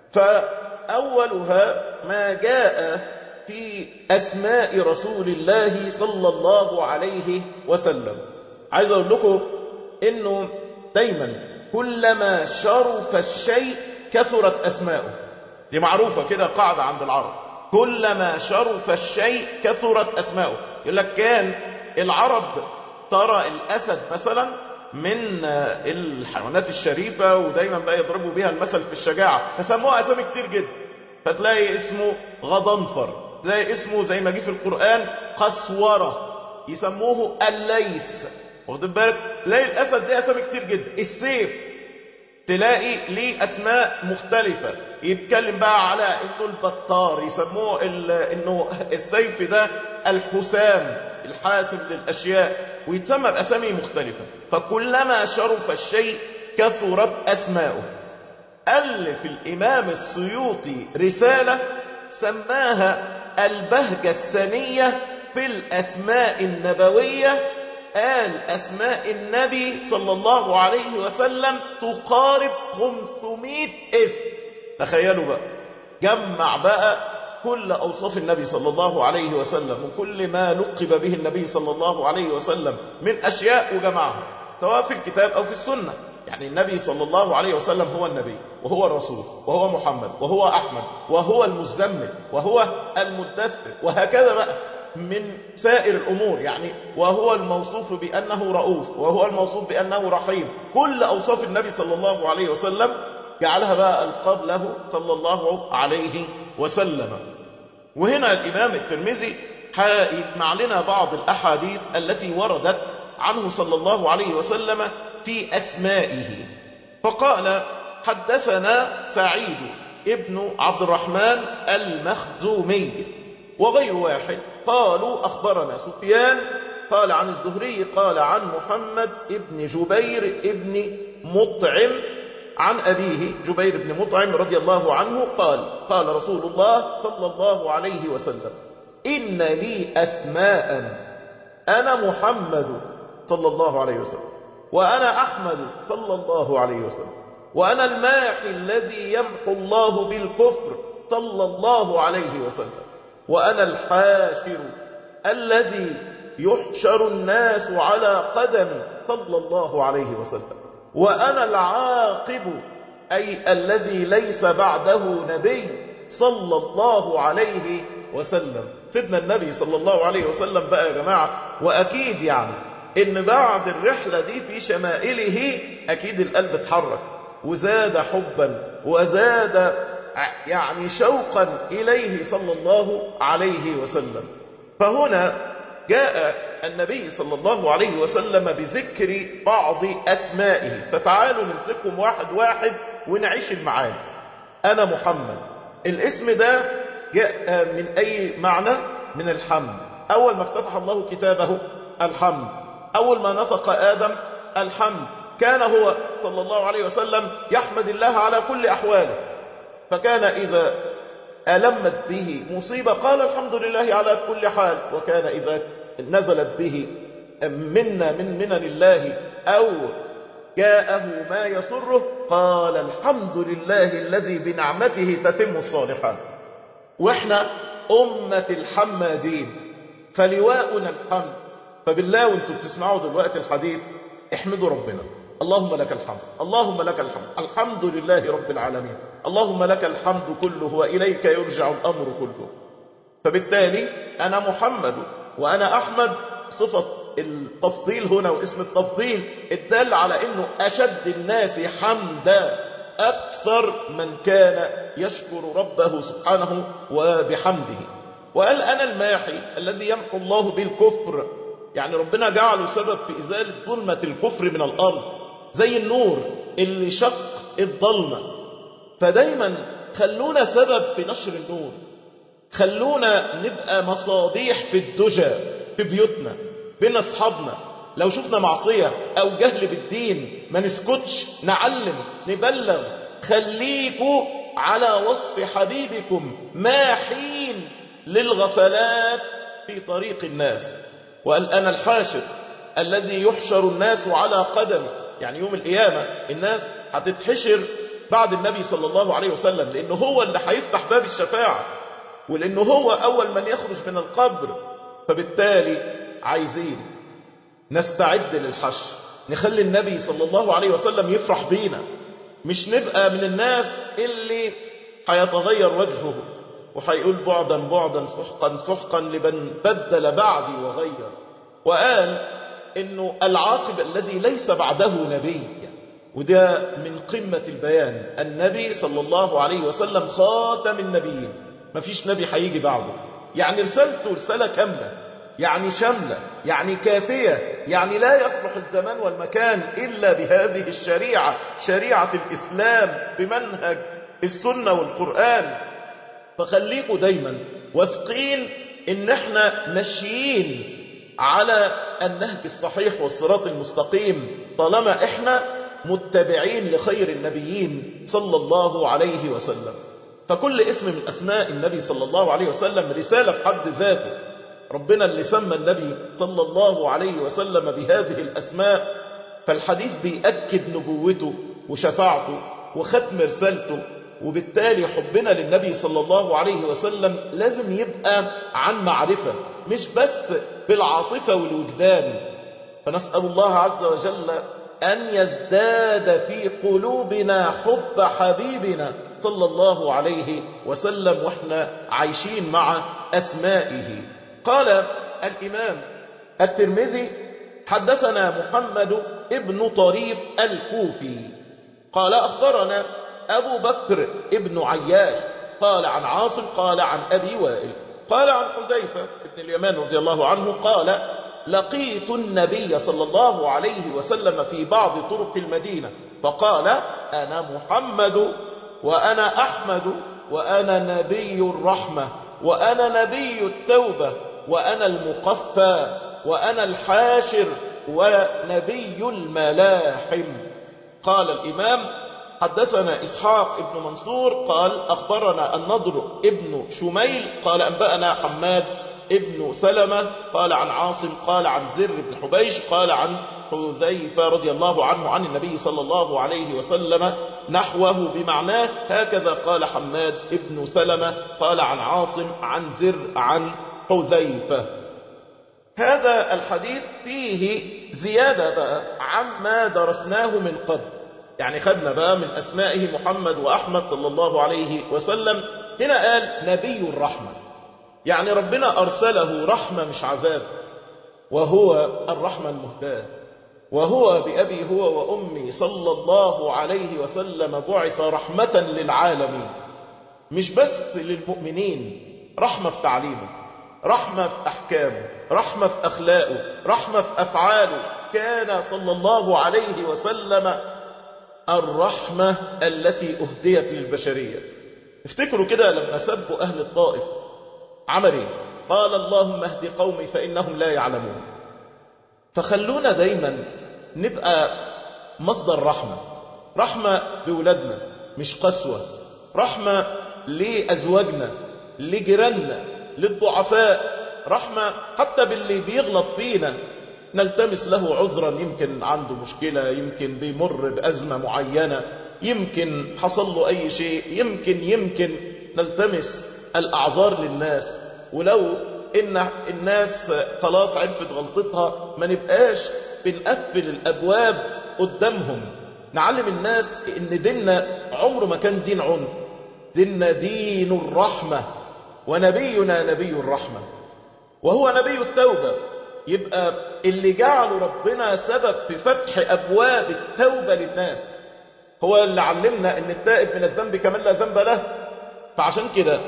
فأولها ما جاء في أسماء رسول الله صلى الله عليه وسلم عايز أقول لكم إنه دايما كلما شرف الشيء كثرت أسماؤه دي معروفة كده قاعدة عند العرب كلما شرف الشيء كثرت أسماؤه يقول لك كان العرب ترى الأسد مثلا من الحيوانات الشريفة ودايما بقى يضربوا بيها المثل في الشجاعة فسموها أسامي كتير جدا فتلاقي اسمه غضنفر تلاقي اسمه زي ما جه في القرآن قسورة يسموه الليث واخد بالك تلاقي الأسد ليه أسامي كتير جدا السيف تلاقي ليه أسماء مختلفة يتكلم بقى على إنه البطار يسموه إنه السيف ده الحسام الحاسم للأشياء ويتسمى بأسامي مختلفة فكلما شرف الشيء كثرت أسماؤه ألف الإمام السيوطي رسالة سماها البهجة الثانية في الأسماء النبوية قال أسماء النبي صلى الله عليه وسلم تقارب 500 اسم تخيلوا بقى جمع بقى كل أوصاف النبي صلى الله عليه وسلم وكل ما لقب به النبي صلى الله عليه وسلم من أشياء وجمعها سواء في الكتاب أو في السنة يعني النبي صلى الله عليه وسلم هو النبي وهو الرسول وهو محمد وهو أحمد وهو المزمل وهو المدثر وهكذا بقى من سائر الأمور يعني وهو الموصوف بأنه رؤوف وهو الموصوف بأنه رحيم كل أوصاف النبي صلى الله عليه وسلم جعلها بقى ألقاب له صلى الله عليه وسلم وهنا الإمام الترمذي هيجمع لنا بعض الأحاديث التي وردت عنه صلى الله عليه وسلم في أسمائه فقال حدثنا سعيد ابن عبد الرحمن المخزومي وغير واحد قالوا أخبرنا سفيان قال عن الزهري قال عن محمد ابن جبير ابن مطعم عن أبيه جبير بن مطعم رضي الله عنه قال قال رسول الله صلى الله عليه وسلم إن لي أسماء أنا محمد صلى الله عليه وسلم وأنا أحمد صلى الله عليه وسلم وأنا الماحي الذي يمحو الله بالكفر صلى الله عليه وسلم وأنا الحاشر الذي يحشر الناس على قدمي صلى الله عليه وسلم وأنا العاقب أي الذي ليس بعده نبي صلى الله عليه وسلم سيدنا النبي صلى الله عليه وسلم بقى يا جماعة وأكيد يعني إن بعد الرحلة دي في شمائله أكيد القلب اتحرك وزاد حبا وزاد يعني شوقا إليه صلى الله عليه وسلم فهنا جاء النبي صلى الله عليه وسلم بذكر بعض أسمائه فتعالوا نمسكهم واحد واحد ونعيش المعاني أنا محمد الاسم ده جاء من أي معنى من الحمد أول ما افتتح الله كتابه الحمد أول ما نطق آدم الحمد كان هو صلى الله عليه وسلم يحمد الله على كل أحواله فكان إذا ألمت به مصيبة قال الحمد لله على كل حال وكان إذا نزلت به منا من منن الله أو جاءه ما يسره قال الحمد لله الذي بنعمته تتم الصالحات واحنا أمة الحمادين فلواؤنا الحمد فبالله وانتم بتسمعوا دلوقتي الحديث احمدوا ربنا اللهم لك الحمد اللهم لك الحمد الحمد لله رب العالمين اللهم لك الحمد كله وإليك يرجع الأمر كله فبالتالي أنا محمد وأنا أحمد صفة التفضيل هنا واسم التفضيل الدال على أنه أشد الناس حمدا أكثر من كان يشكر ربه سبحانه وبحمده وقال أنا الماحي الذي يمحو الله بالكفر يعني ربنا جعله سبب في إزالة ظلمة الكفر من الأرض زي النور اللي شق الظلمة فدايما خلونا سبب في نشر النور خلونا نبقى مصابيح في الدجى في بيوتنا بين أصحابنا لو شفنا معصية أو جهل بالدين ما نسكتش نعلم نبلغ خليكوا على وصف حبيبكم ماحين للغفلات في طريق الناس وقال أنا الحاشر الذي يحشر الناس على قدمه يعني يوم القيامة الناس هتتحشر بعد النبي صلى الله عليه وسلم لأنه هو اللي هيفتح باب الشفاعة ولأنه هو أول من يخرج من القبر فبالتالي عايزين نستعد للحشر نخلي النبي صلى الله عليه وسلم يفرح بينا مش نبقى من الناس اللي هيتغير وجهه وهيقول بعدا بعدا سحقا سحقا لمن بدل بعدي وغير وقال انه العاقب الذي ليس بعده نبي وده من قمة البيان النبي صلى الله عليه وسلم خاتم النبيين مفيش نبي هيجي بعده يعني رسالته رسالة كاملة يعني شاملة يعني كافية يعني لا يصلح الزمان والمكان إلا بهذه الشريعة شريعة الإسلام بمنهج السنة والقرآن فخليكوا دايما واثقين ان احنا ماشيين على النهج الصحيح والصراط المستقيم طالما احنا متبعين لخير النبيين صلى الله عليه وسلم فكل اسم من اسماء النبي صلى الله عليه وسلم رسالة في حد ذاته ربنا اللي سمى النبي صلى الله عليه وسلم بهذه الاسماء فالحديث بيأكد نبوته وشفاعته وختم رسالته وبالتالي حبنا للنبي صلى الله عليه وسلم لازم يبقى عن معرفة مش بس بالعاطفة والوجدان فنسأل الله عز وجل أن يزداد في قلوبنا حب حبيبنا صلى الله عليه وسلم وإحنا عايشين مع أسمائه قال الإمام الترمذي حدثنا محمد ابن طريف الكوفي قال أخبرنا أبو بكر ابن عياش قال عن عاصم قال عن أبي وائل قال عن حذيفة ابن اليمان رضي الله عنه قال لقيت النبي صلى الله عليه وسلم في بعض طرق المدينة فقال أنا محمد وأنا أحمد وأنا نبي الرحمة وأنا نبي التوبة وأنا المقفى وأنا الحاشر ونبي الملاحم قال الإمام حدثنا إسحاق ابن منصور قال أخبرنا النضر ابن شميل قال أنبأنا حماد ابن سلمة قال عن عاصم قال عن زر بن حبيش قال عن حذيفة رضي الله عنه عن النبي صلى الله عليه وسلم نحوه بمعناه هكذا قال حماد ابن سلمة قال عن عاصم عن زر عن حذيفة هذا الحديث فيه زيادة بقى عما درسناه من قبل يعني خدنا بقى من أسمائه محمد وأحمد صلى الله عليه وسلم هنا قال نبي الرحمة يعني ربنا أرسله رحمة مش عذاب وهو الرحمة المهداة وهو بأبي هو وأمي صلى الله عليه وسلم بعث رحمة للعالمين مش بس للمؤمنين رحمة في تعليمه رحمة في أحكامه رحمة في أخلاقه رحمة في أفعاله كان صلى الله عليه وسلم الرحمة التي أهديت للبشرية افتكروا كده لما سبوا أهل الطائف عمل ايه قال اللهم اهد قومي فإنهم لا يعلمون فخلونا دايما نبقى مصدر رحمة رحمة بولادنا مش قسوة رحمة لأزواجنا لجيراننا للضعفاء رحمة حتى باللي بيغلط فينا نلتمس له عذرا يمكن عنده مشكلة يمكن بيمر بأزمة معينة يمكن حصل له أي شيء يمكن يمكن نلتمس الأعذار للناس ولو إن الناس خلاص عرفت غلطتها ما نبقاش بنقفل الأبواب قدامهم نعلم الناس إن ديننا عمره ما كان دين عنف ديننا دين الرحمة ونبينا نبي الرحمة وهو نبي التوبة يبقى اللي جعله ربنا سبب في فتح أبواب التوبة للناس هو اللي علمنا ان التائب من الذنب كمان لا ذنب له فعشان كده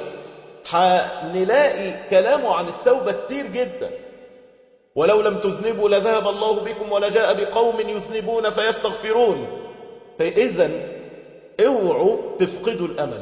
هنلاقي كلامه عن التوبة كتير جدا ولو لم تذنبوا لذهب الله بكم ولجاء بقوم يذنبون فيستغفرون فإذا اوعوا تفقدوا الأمل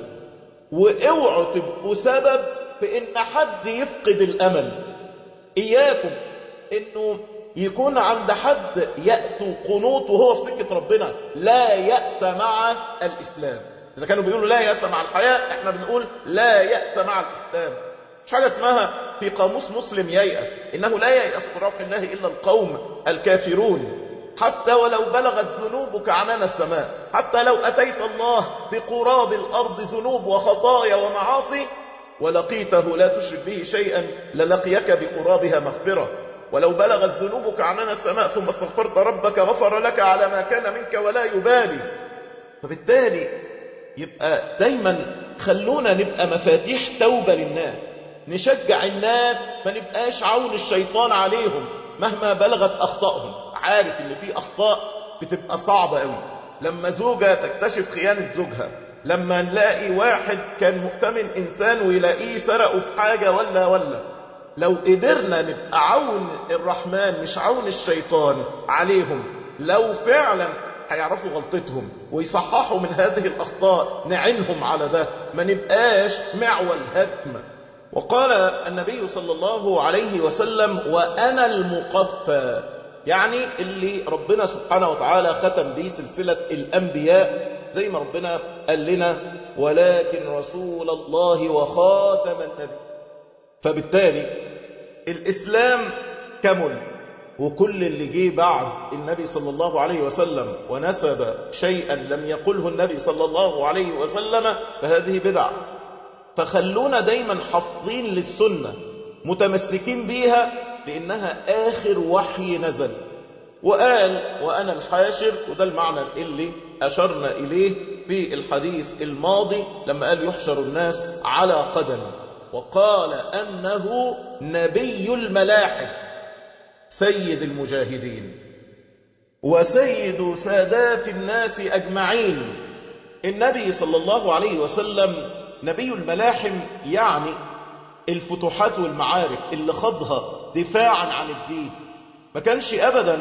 واوعوا تبقوا سبب في ان حد يفقد الأمل إياكم انه يكون عند حد يأس وقنوط وهو في سكة ربنا لا يأس مع الإسلام إذا كانوا بيقولوا لا يأس مع الحياة احنا بنقول لا يأس مع الإسلام مش حاجة اسمها في قاموس مسلم ييأس إنه لا ييأس من روح الله إلا القوم الكافرون حتى ولو بلغت ذنوبك عنان السماء حتى لو أتيت الله بقراب الأرض ذنوب وخطايا ومعاصي ولقيته لا تشرك به شيئا للقيك بقرابها مغفرة ولو بلغت ذنوبك عنان السماء ثم استغفرت ربك غفر لك على ما كان منك ولا يبالي فبالتالي يبقى دايما خلونا نبقى مفاتيح توبة للناس نشجع الناس ما نبقاش عون الشيطان عليهم مهما بلغت أخطائهم عارف ان في أخطاء بتبقى صعبة قوي لما زوجة تكتشف خيانة زوجها لما نلاقي واحد كان مؤتمن إنسان ويلاقيه سرقه في حاجة ولا ولا لو قدرنا نبقى عون الرحمن مش عون الشيطان عليهم لو فعلا هيعرفوا غلطتهم ويصححوا من هذه الأخطاء نعنهم على ده ما نبقاش معول هدم وقال النبي صلى الله عليه وسلم وأنا المقفى يعني اللي ربنا سبحانه وتعالى ختم به سلسلة الأنبياء زي ما ربنا قال لنا ولكن رسول الله وخاتم النبي فبالتالي الإسلام كمل وكل اللي جه بعد النبي صلى الله عليه وسلم ونسب شيئا لم يقله النبي صلى الله عليه وسلم فهذه بدعة فخلونا دايما حافظين للسنة متمسكين بيها لأنها آخر وحي نزل وقال وأنا الحاشر وده المعنى اللي أشرنا إليه في الحديث الماضي لما قال يحشر الناس على قدم وقال أنه نبي الملاحم سيد المجاهدين وسيد سادات الناس أجمعين النبي صلى الله عليه وسلم نبي الملاحم يعني الفتوحات والمعارك اللي خضها دفاعا عن الدين ما كانش أبدا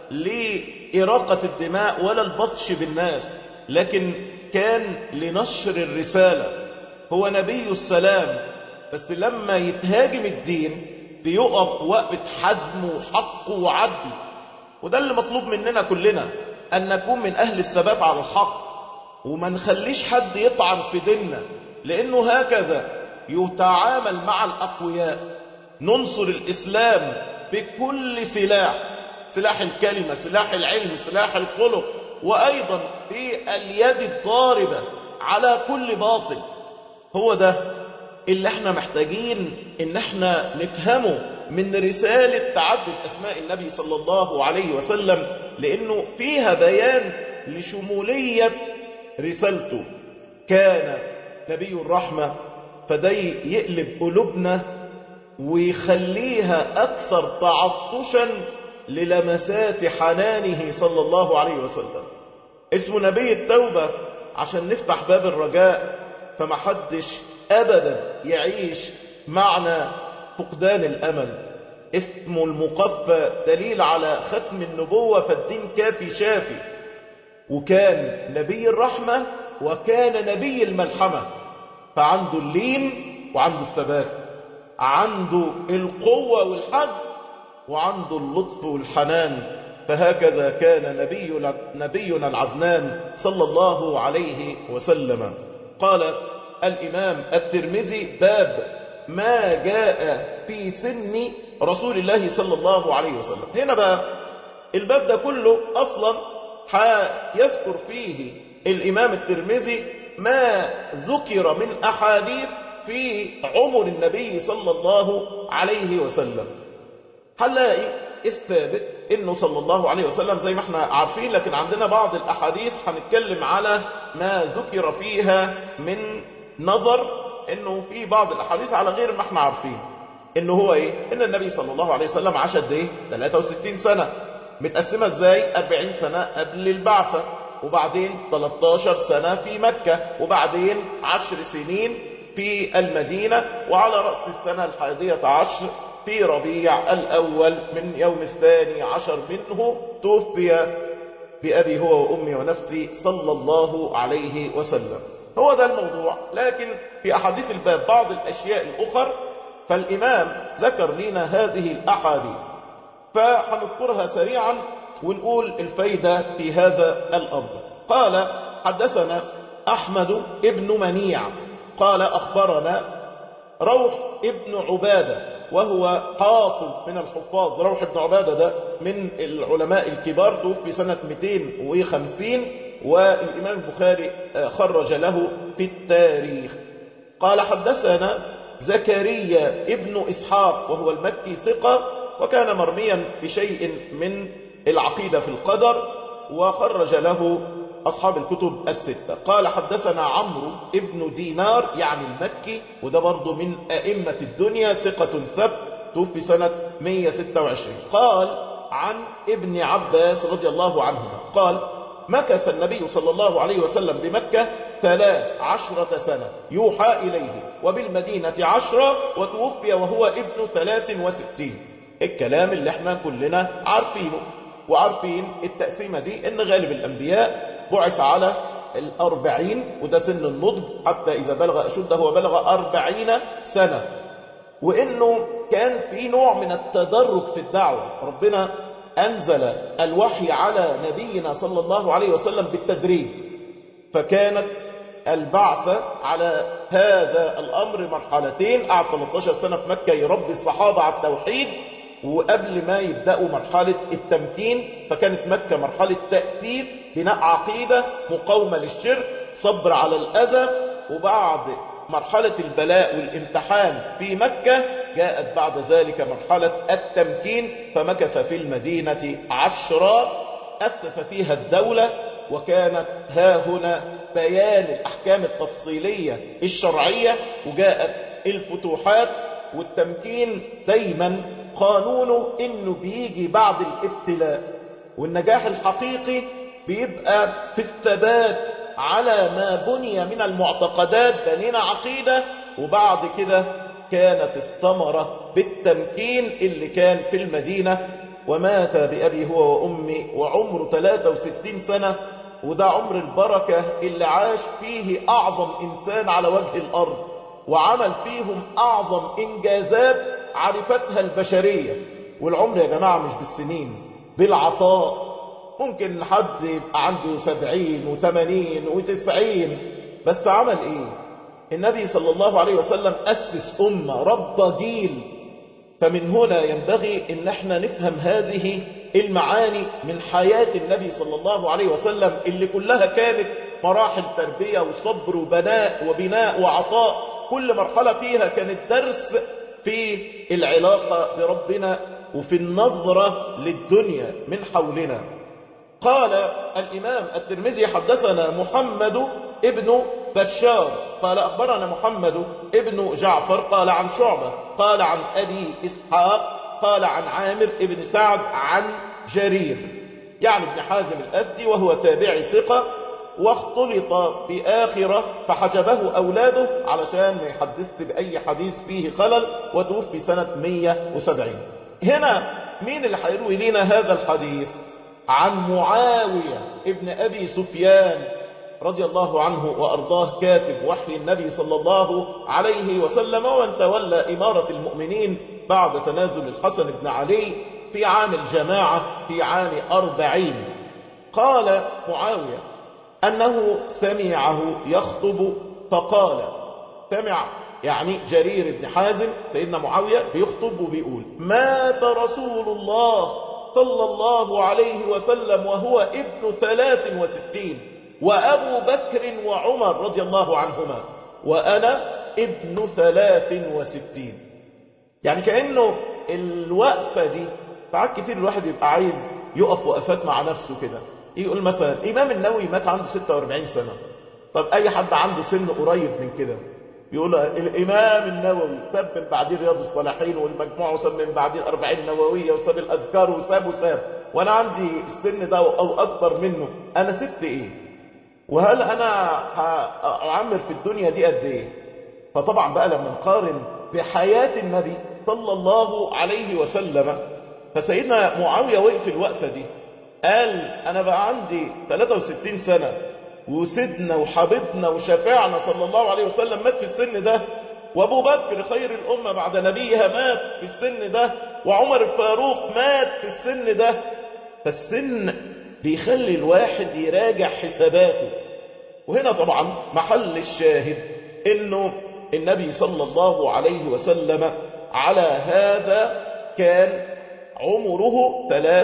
لإراقة الدماء ولا البطش بالناس لكن كان لنشر الرسالة هو نبي السلام بس لما يتهاجم الدين بيقف وقفة حزم وحق وعدل وده اللي مطلوب مننا كلنا أن نكون من أهل الثبات على الحق وما نخليش حد يطعن في ديننا لأنه هكذا يتعامل مع الأقوياء ننصر الإسلام بكل سلاح سلاح الكلمة سلاح العلم سلاح الخلق وأيضا باليد الضاربة على كل باطل هو ده اللي احنا محتاجين ان احنا نفهمه من رسالة تعدد اسماء النبي صلى الله عليه وسلم لانه فيها بيان لشمولية رسالته كان نبي الرحمة فده يقلب قلوبنا ويخليها أكثر تعطشا للمسات حنانه صلى الله عليه وسلم اسمه نبي التوبة عشان نفتح باب الرجاء فما حدش أبدا يعيش معنى فقدان الأمل اسمه المقفى دليل على ختم النبوة فالدين كافي شافي وكان نبي الرحمة وكان نبي الملحمة فعنده اللين وعنده الثبات عنده القوة والحزم وعنده اللطف والحنان فهكذا كان نبينا, نبينا العدنان صلى الله عليه وسلم قال الإمام الترمذي باب ما جاء في سن رسول الله صلى الله عليه وسلم هنا بقى الباب ده كله أصلا يذكر فيه الإمام الترمذي ما ذكر من أحاديث في عمر النبي صلى الله عليه وسلم هنلاقي الثابت انه صلى الله عليه وسلم زي ما احنا عارفين لكن عندنا بعض الاحاديث هنتكلم على ما ذكر فيها من نظر انه في بعض الاحاديث على غير ما احنا عارفين انه هو ايه ان النبي صلى الله عليه وسلم عاش قد ايه 63 سنه متقسمه ازاي 40 سنه قبل البعثه وبعدين 13 سنه في مكه وبعدين 10 سنين في المدينه وعلى راس السنه الحادية عشر في ربيع الأول من يوم الثاني عشر منه توفي بأبي هو وأمي ونفسي صلى الله عليه وسلم هو ده الموضوع لكن في أحاديث الباب بعض الأشياء الأخر فالإمام ذكر لنا هذه الأحاديث فهنذكرها سريعا ونقول الفايدة في هذا الأمر قال حدثنا أحمد ابن منيع قال أخبرنا روح ابن عبادة وهو حافظ من الحفاظ روح بن عبادة ده من العلماء الكبار توفي سنة 250 والإمام البخاري خرج له في التاريخ قال حدثنا زكريا ابن إسحاق وهو المكي ثقة وكان مرميا بشيء من العقيدة في القدر وخرج له أصحاب الكتب الستة قال حدثنا عمرو ابن دينار يعني المكي وده برضه من أئمة الدنيا ثقة ثبت توفي سنة 126 قال عن ابن عباس رضي الله عنهما قال مكث النبي صلى الله عليه وسلم بمكة ثلاث عشرة سنة يوحى إليه وبالمدينة عشرة وتوفي وهو ابن ثلاث وستين الكلام اللي احنا كلنا عارفينه وعارفين التقسيمة دي ان غالب الانبياء بعث على الأربعين وده سن النضج حتى إذا بلغ أشده وبلغ أربعين سنة وإنه كان في نوع من التدرج في الدعوة ربنا أنزل الوحي على نبينا صلى الله عليه وسلم بالتدريج فكانت البعثة على هذا الأمر مرحلتين قعد 13 سنة في مكة يربي الصحابة على التوحيد وقبل ما يبدأوا مرحلة التمكين فكانت مكة مرحلة تأسيس بناء عقيدة مقاومة للشرك صبر على الأذى وبعد مرحلة البلاء والامتحان في مكة جاءت بعد ذلك مرحلة التمكين فمكث في المدينة عشرة أسس فيها الدولة وكانت ها هنا بيان الأحكام التفصيلية الشرعية وجاءت الفتوحات والتمكين دايما قانونه انه بيجي بعد الابتلاء والنجاح الحقيقي بيبقى في الثبات على ما بني من المعتقدات بنينا عقيدة وبعد كده كانت الثمرة بالتمكين اللي كان في المدينة ومات بأبي هو وأمي وعمره 63 سنة وده عمر البركة اللي عاش فيه أعظم إنسان على وجه الأرض وعمل فيهم أعظم إنجازات عرفتها البشرية والعمر يا جماعة مش بالسنين بالعطاء ممكن حد يبقى عنده سبعين وثمانين وتسعين بس عمل ايه النبي صلى الله عليه وسلم أسس أمة رب جيل فمن هنا ينبغي ان احنا نفهم هذه المعاني من حياة النبي صلى الله عليه وسلم اللي كلها كانت مراحل تربية وصبر وبناء وبناء وعطاء كل مرحلة فيها كانت درس في العلاقة بربنا وفي النظرة للدنيا من حولنا قال الإمام الترمذي حدثنا محمد ابن بشار قال أخبرنا محمد ابن جعفر قال عن شعبة قال عن أبي إسحاق قال عن عامر ابن سعد عن جرير يعني ابن حازم الأسدي وهو تابعي ثقة واختلط بآخرة فحجبه أولاده علشان ما يحدث بأي حديث فيه خلل وتوفي سنة 170 هنا مين اللي هيروي لنا هذا الحديث عن معاوية ابن أبي سفيان رضي الله عنه وأرضاه كاتب وحي النبي صلى الله عليه وسلم ومن تولى إمارة المؤمنين بعد تنازل الحسن بن علي في عام الجماعة في عام أربعين قال معاوية أنه سمعه يخطب فقال سمع يعني جرير بن حازم سيدنا معاوية بيخطب وبيقول مات رسول الله صلى الله عليه وسلم وهو ابن ثلاث وستين وأبو بكر وعمر رضي الله عنهما وأنا ابن ثلاث وستين يعني كأنه الوقفة دي ساعات كتير الواحد يبقى عايز يقف وقفات مع نفسه كده يقول مثلا الإمام النووي مات عنده 46 سنة طب أي حد عنده سن قريب من كده يقول الإمام النووي ساب من بعدين رياض الصالحين والمجموعة وساب من بعدين أربعين نووية وساب الأذكار وساب وساب وأنا عندي السن ده أو أكبر منه أنا سبت إيه وهل أنا هأعمر في الدنيا دي قد إيه فطبعا بقى لما نقارن بحياة النبي صلى الله عليه وسلم فسيدنا معاوية وقف الوقفة دي قال أنا بقى عندي 63 سنة وسيدنا وحبيبنا وشفاعنا صلى الله عليه وسلم مات في السن ده وابو بكر خير الأمة بعد نبيها مات في السن ده وعمر الفاروق مات في السن ده فالسن بيخلي الواحد يراجع حساباته وهنا طبعا محل الشاهد انه النبي صلى الله عليه وسلم على هذا كان عمره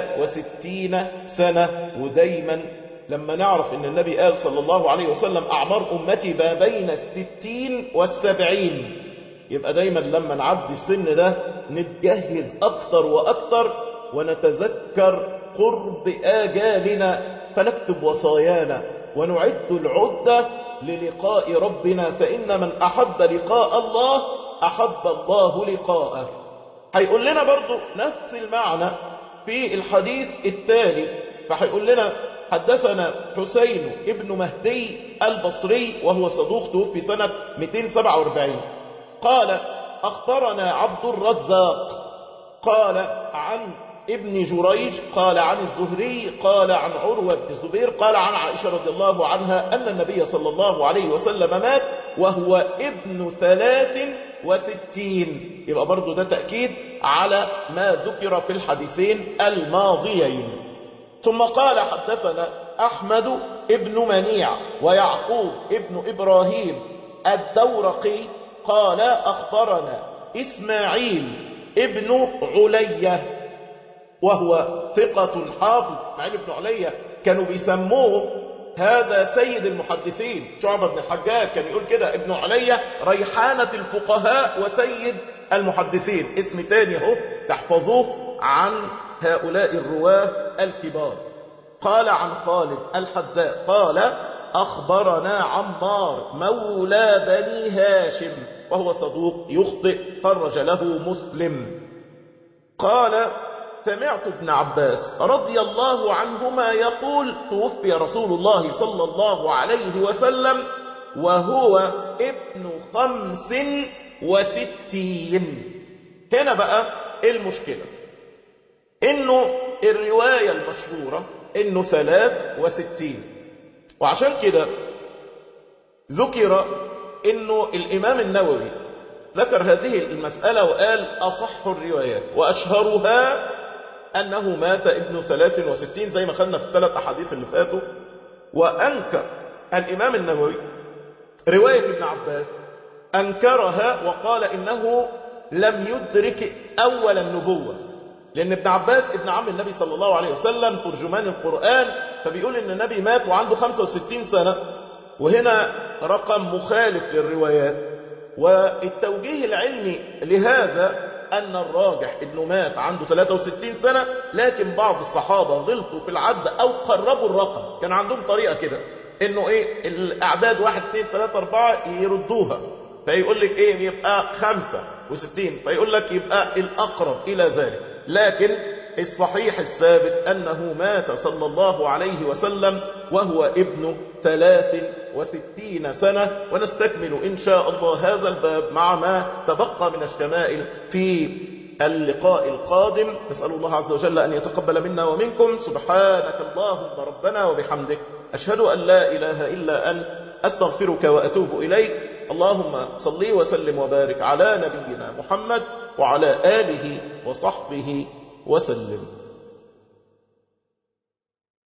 63 سنة ودايما لما نعرف ان النبي قال صلى الله عليه وسلم اعمار امتي ما بين الستين والسبعين يبقى دايما لما نعدي السن ده نتجهز اكتر واكتر ونتذكر قرب اجالنا فنكتب وصايانا ونعد العدة للقاء ربنا فإن من أحب لقاء الله أحب الله لقاءه هيقول لنا برضو نفس المعنى في الحديث التالي فهيقول لنا حدثنا حسين ابن مهدي البصري وهو صدوق توفي سنة 247 قال أخبرنا عبد الرزاق قال عن ابن جريج قال عن الزهري قال عن عروة بن الزبير قال عن عائشة رضي الله عنها أن النبي صلى الله عليه وسلم مات وهو ابن ثلاث وستين يبقى برضو ده تأكيد على ما ذكر في الحديثين الماضيين ثم قال حدثنا أحمد ابن منيع ويعقوب ابن إبراهيم الدورقي قال أخبرنا إسماعيل ابن علية وهو ثقة حافظ إسماعيل بن علية كانوا بيسموه هذا سيد المحدثين شعبة بن الحجاج كان يقول كده ابن علية ريحانة الفقهاء وسيد المحدثين اسم تاني اهو تحفظوه عن هؤلاء الرواه الكبار قال عن خالد الحذاء قال أخبرنا عمار مولى بني هاشم وهو صدوق يخطئ خرج له مسلم قال سمعت ابن عباس رضي الله عنهما يقول توفي رسول الله صلى الله عليه وسلم وهو ابن خمس وستين هنا بقى المشكلة انه الرواية المشهورة انه ثلاث وستين وعشان كده ذكر انه الامام النووي ذكر هذه المسألة وقال أصح الروايات وأشهرها أنه مات ابن ثلاث وستين زي ما خدنا في الثلاث أحاديث اللي فاتوا وأنكر الإمام النووي رواية ابن عباس أنكرها وقال إنه لم يدرك أول النبوة لأن ابن عباس ابن عم النبي صلى الله عليه وسلم ترجمان القرآن فبيقول إن النبي مات وعنده 65 سنة وهنا رقم مخالف للروايات والتوجيه العلمي لهذا أن الراجح أنه مات عنده 63 سنة لكن بعض الصحابة غلطوا في العد أو قربوا الرقم كان عندهم طريقة كده أنه إيه الأعداد 1 2 3 4 يردوها فيقول لك إيه يبقى 65 فيقول لك يبقى الأقرب إلى ذلك لكن الصحيح الثابت أنه مات صلى الله عليه وسلم وهو ابن ثلاث وستين سنة ونستكمل إن شاء الله هذا الباب مع ما تبقى من الشمائل في اللقاء القادم نسأل الله عز وجل أن يتقبل منا ومنكم سبحانك اللهم ربنا وبحمدك أشهد أن لا إله إلا أنت أستغفرك وأتوب إليك اللهم صل وسلم وبارك على نبينا محمد وعلى آله وصحبه وسلم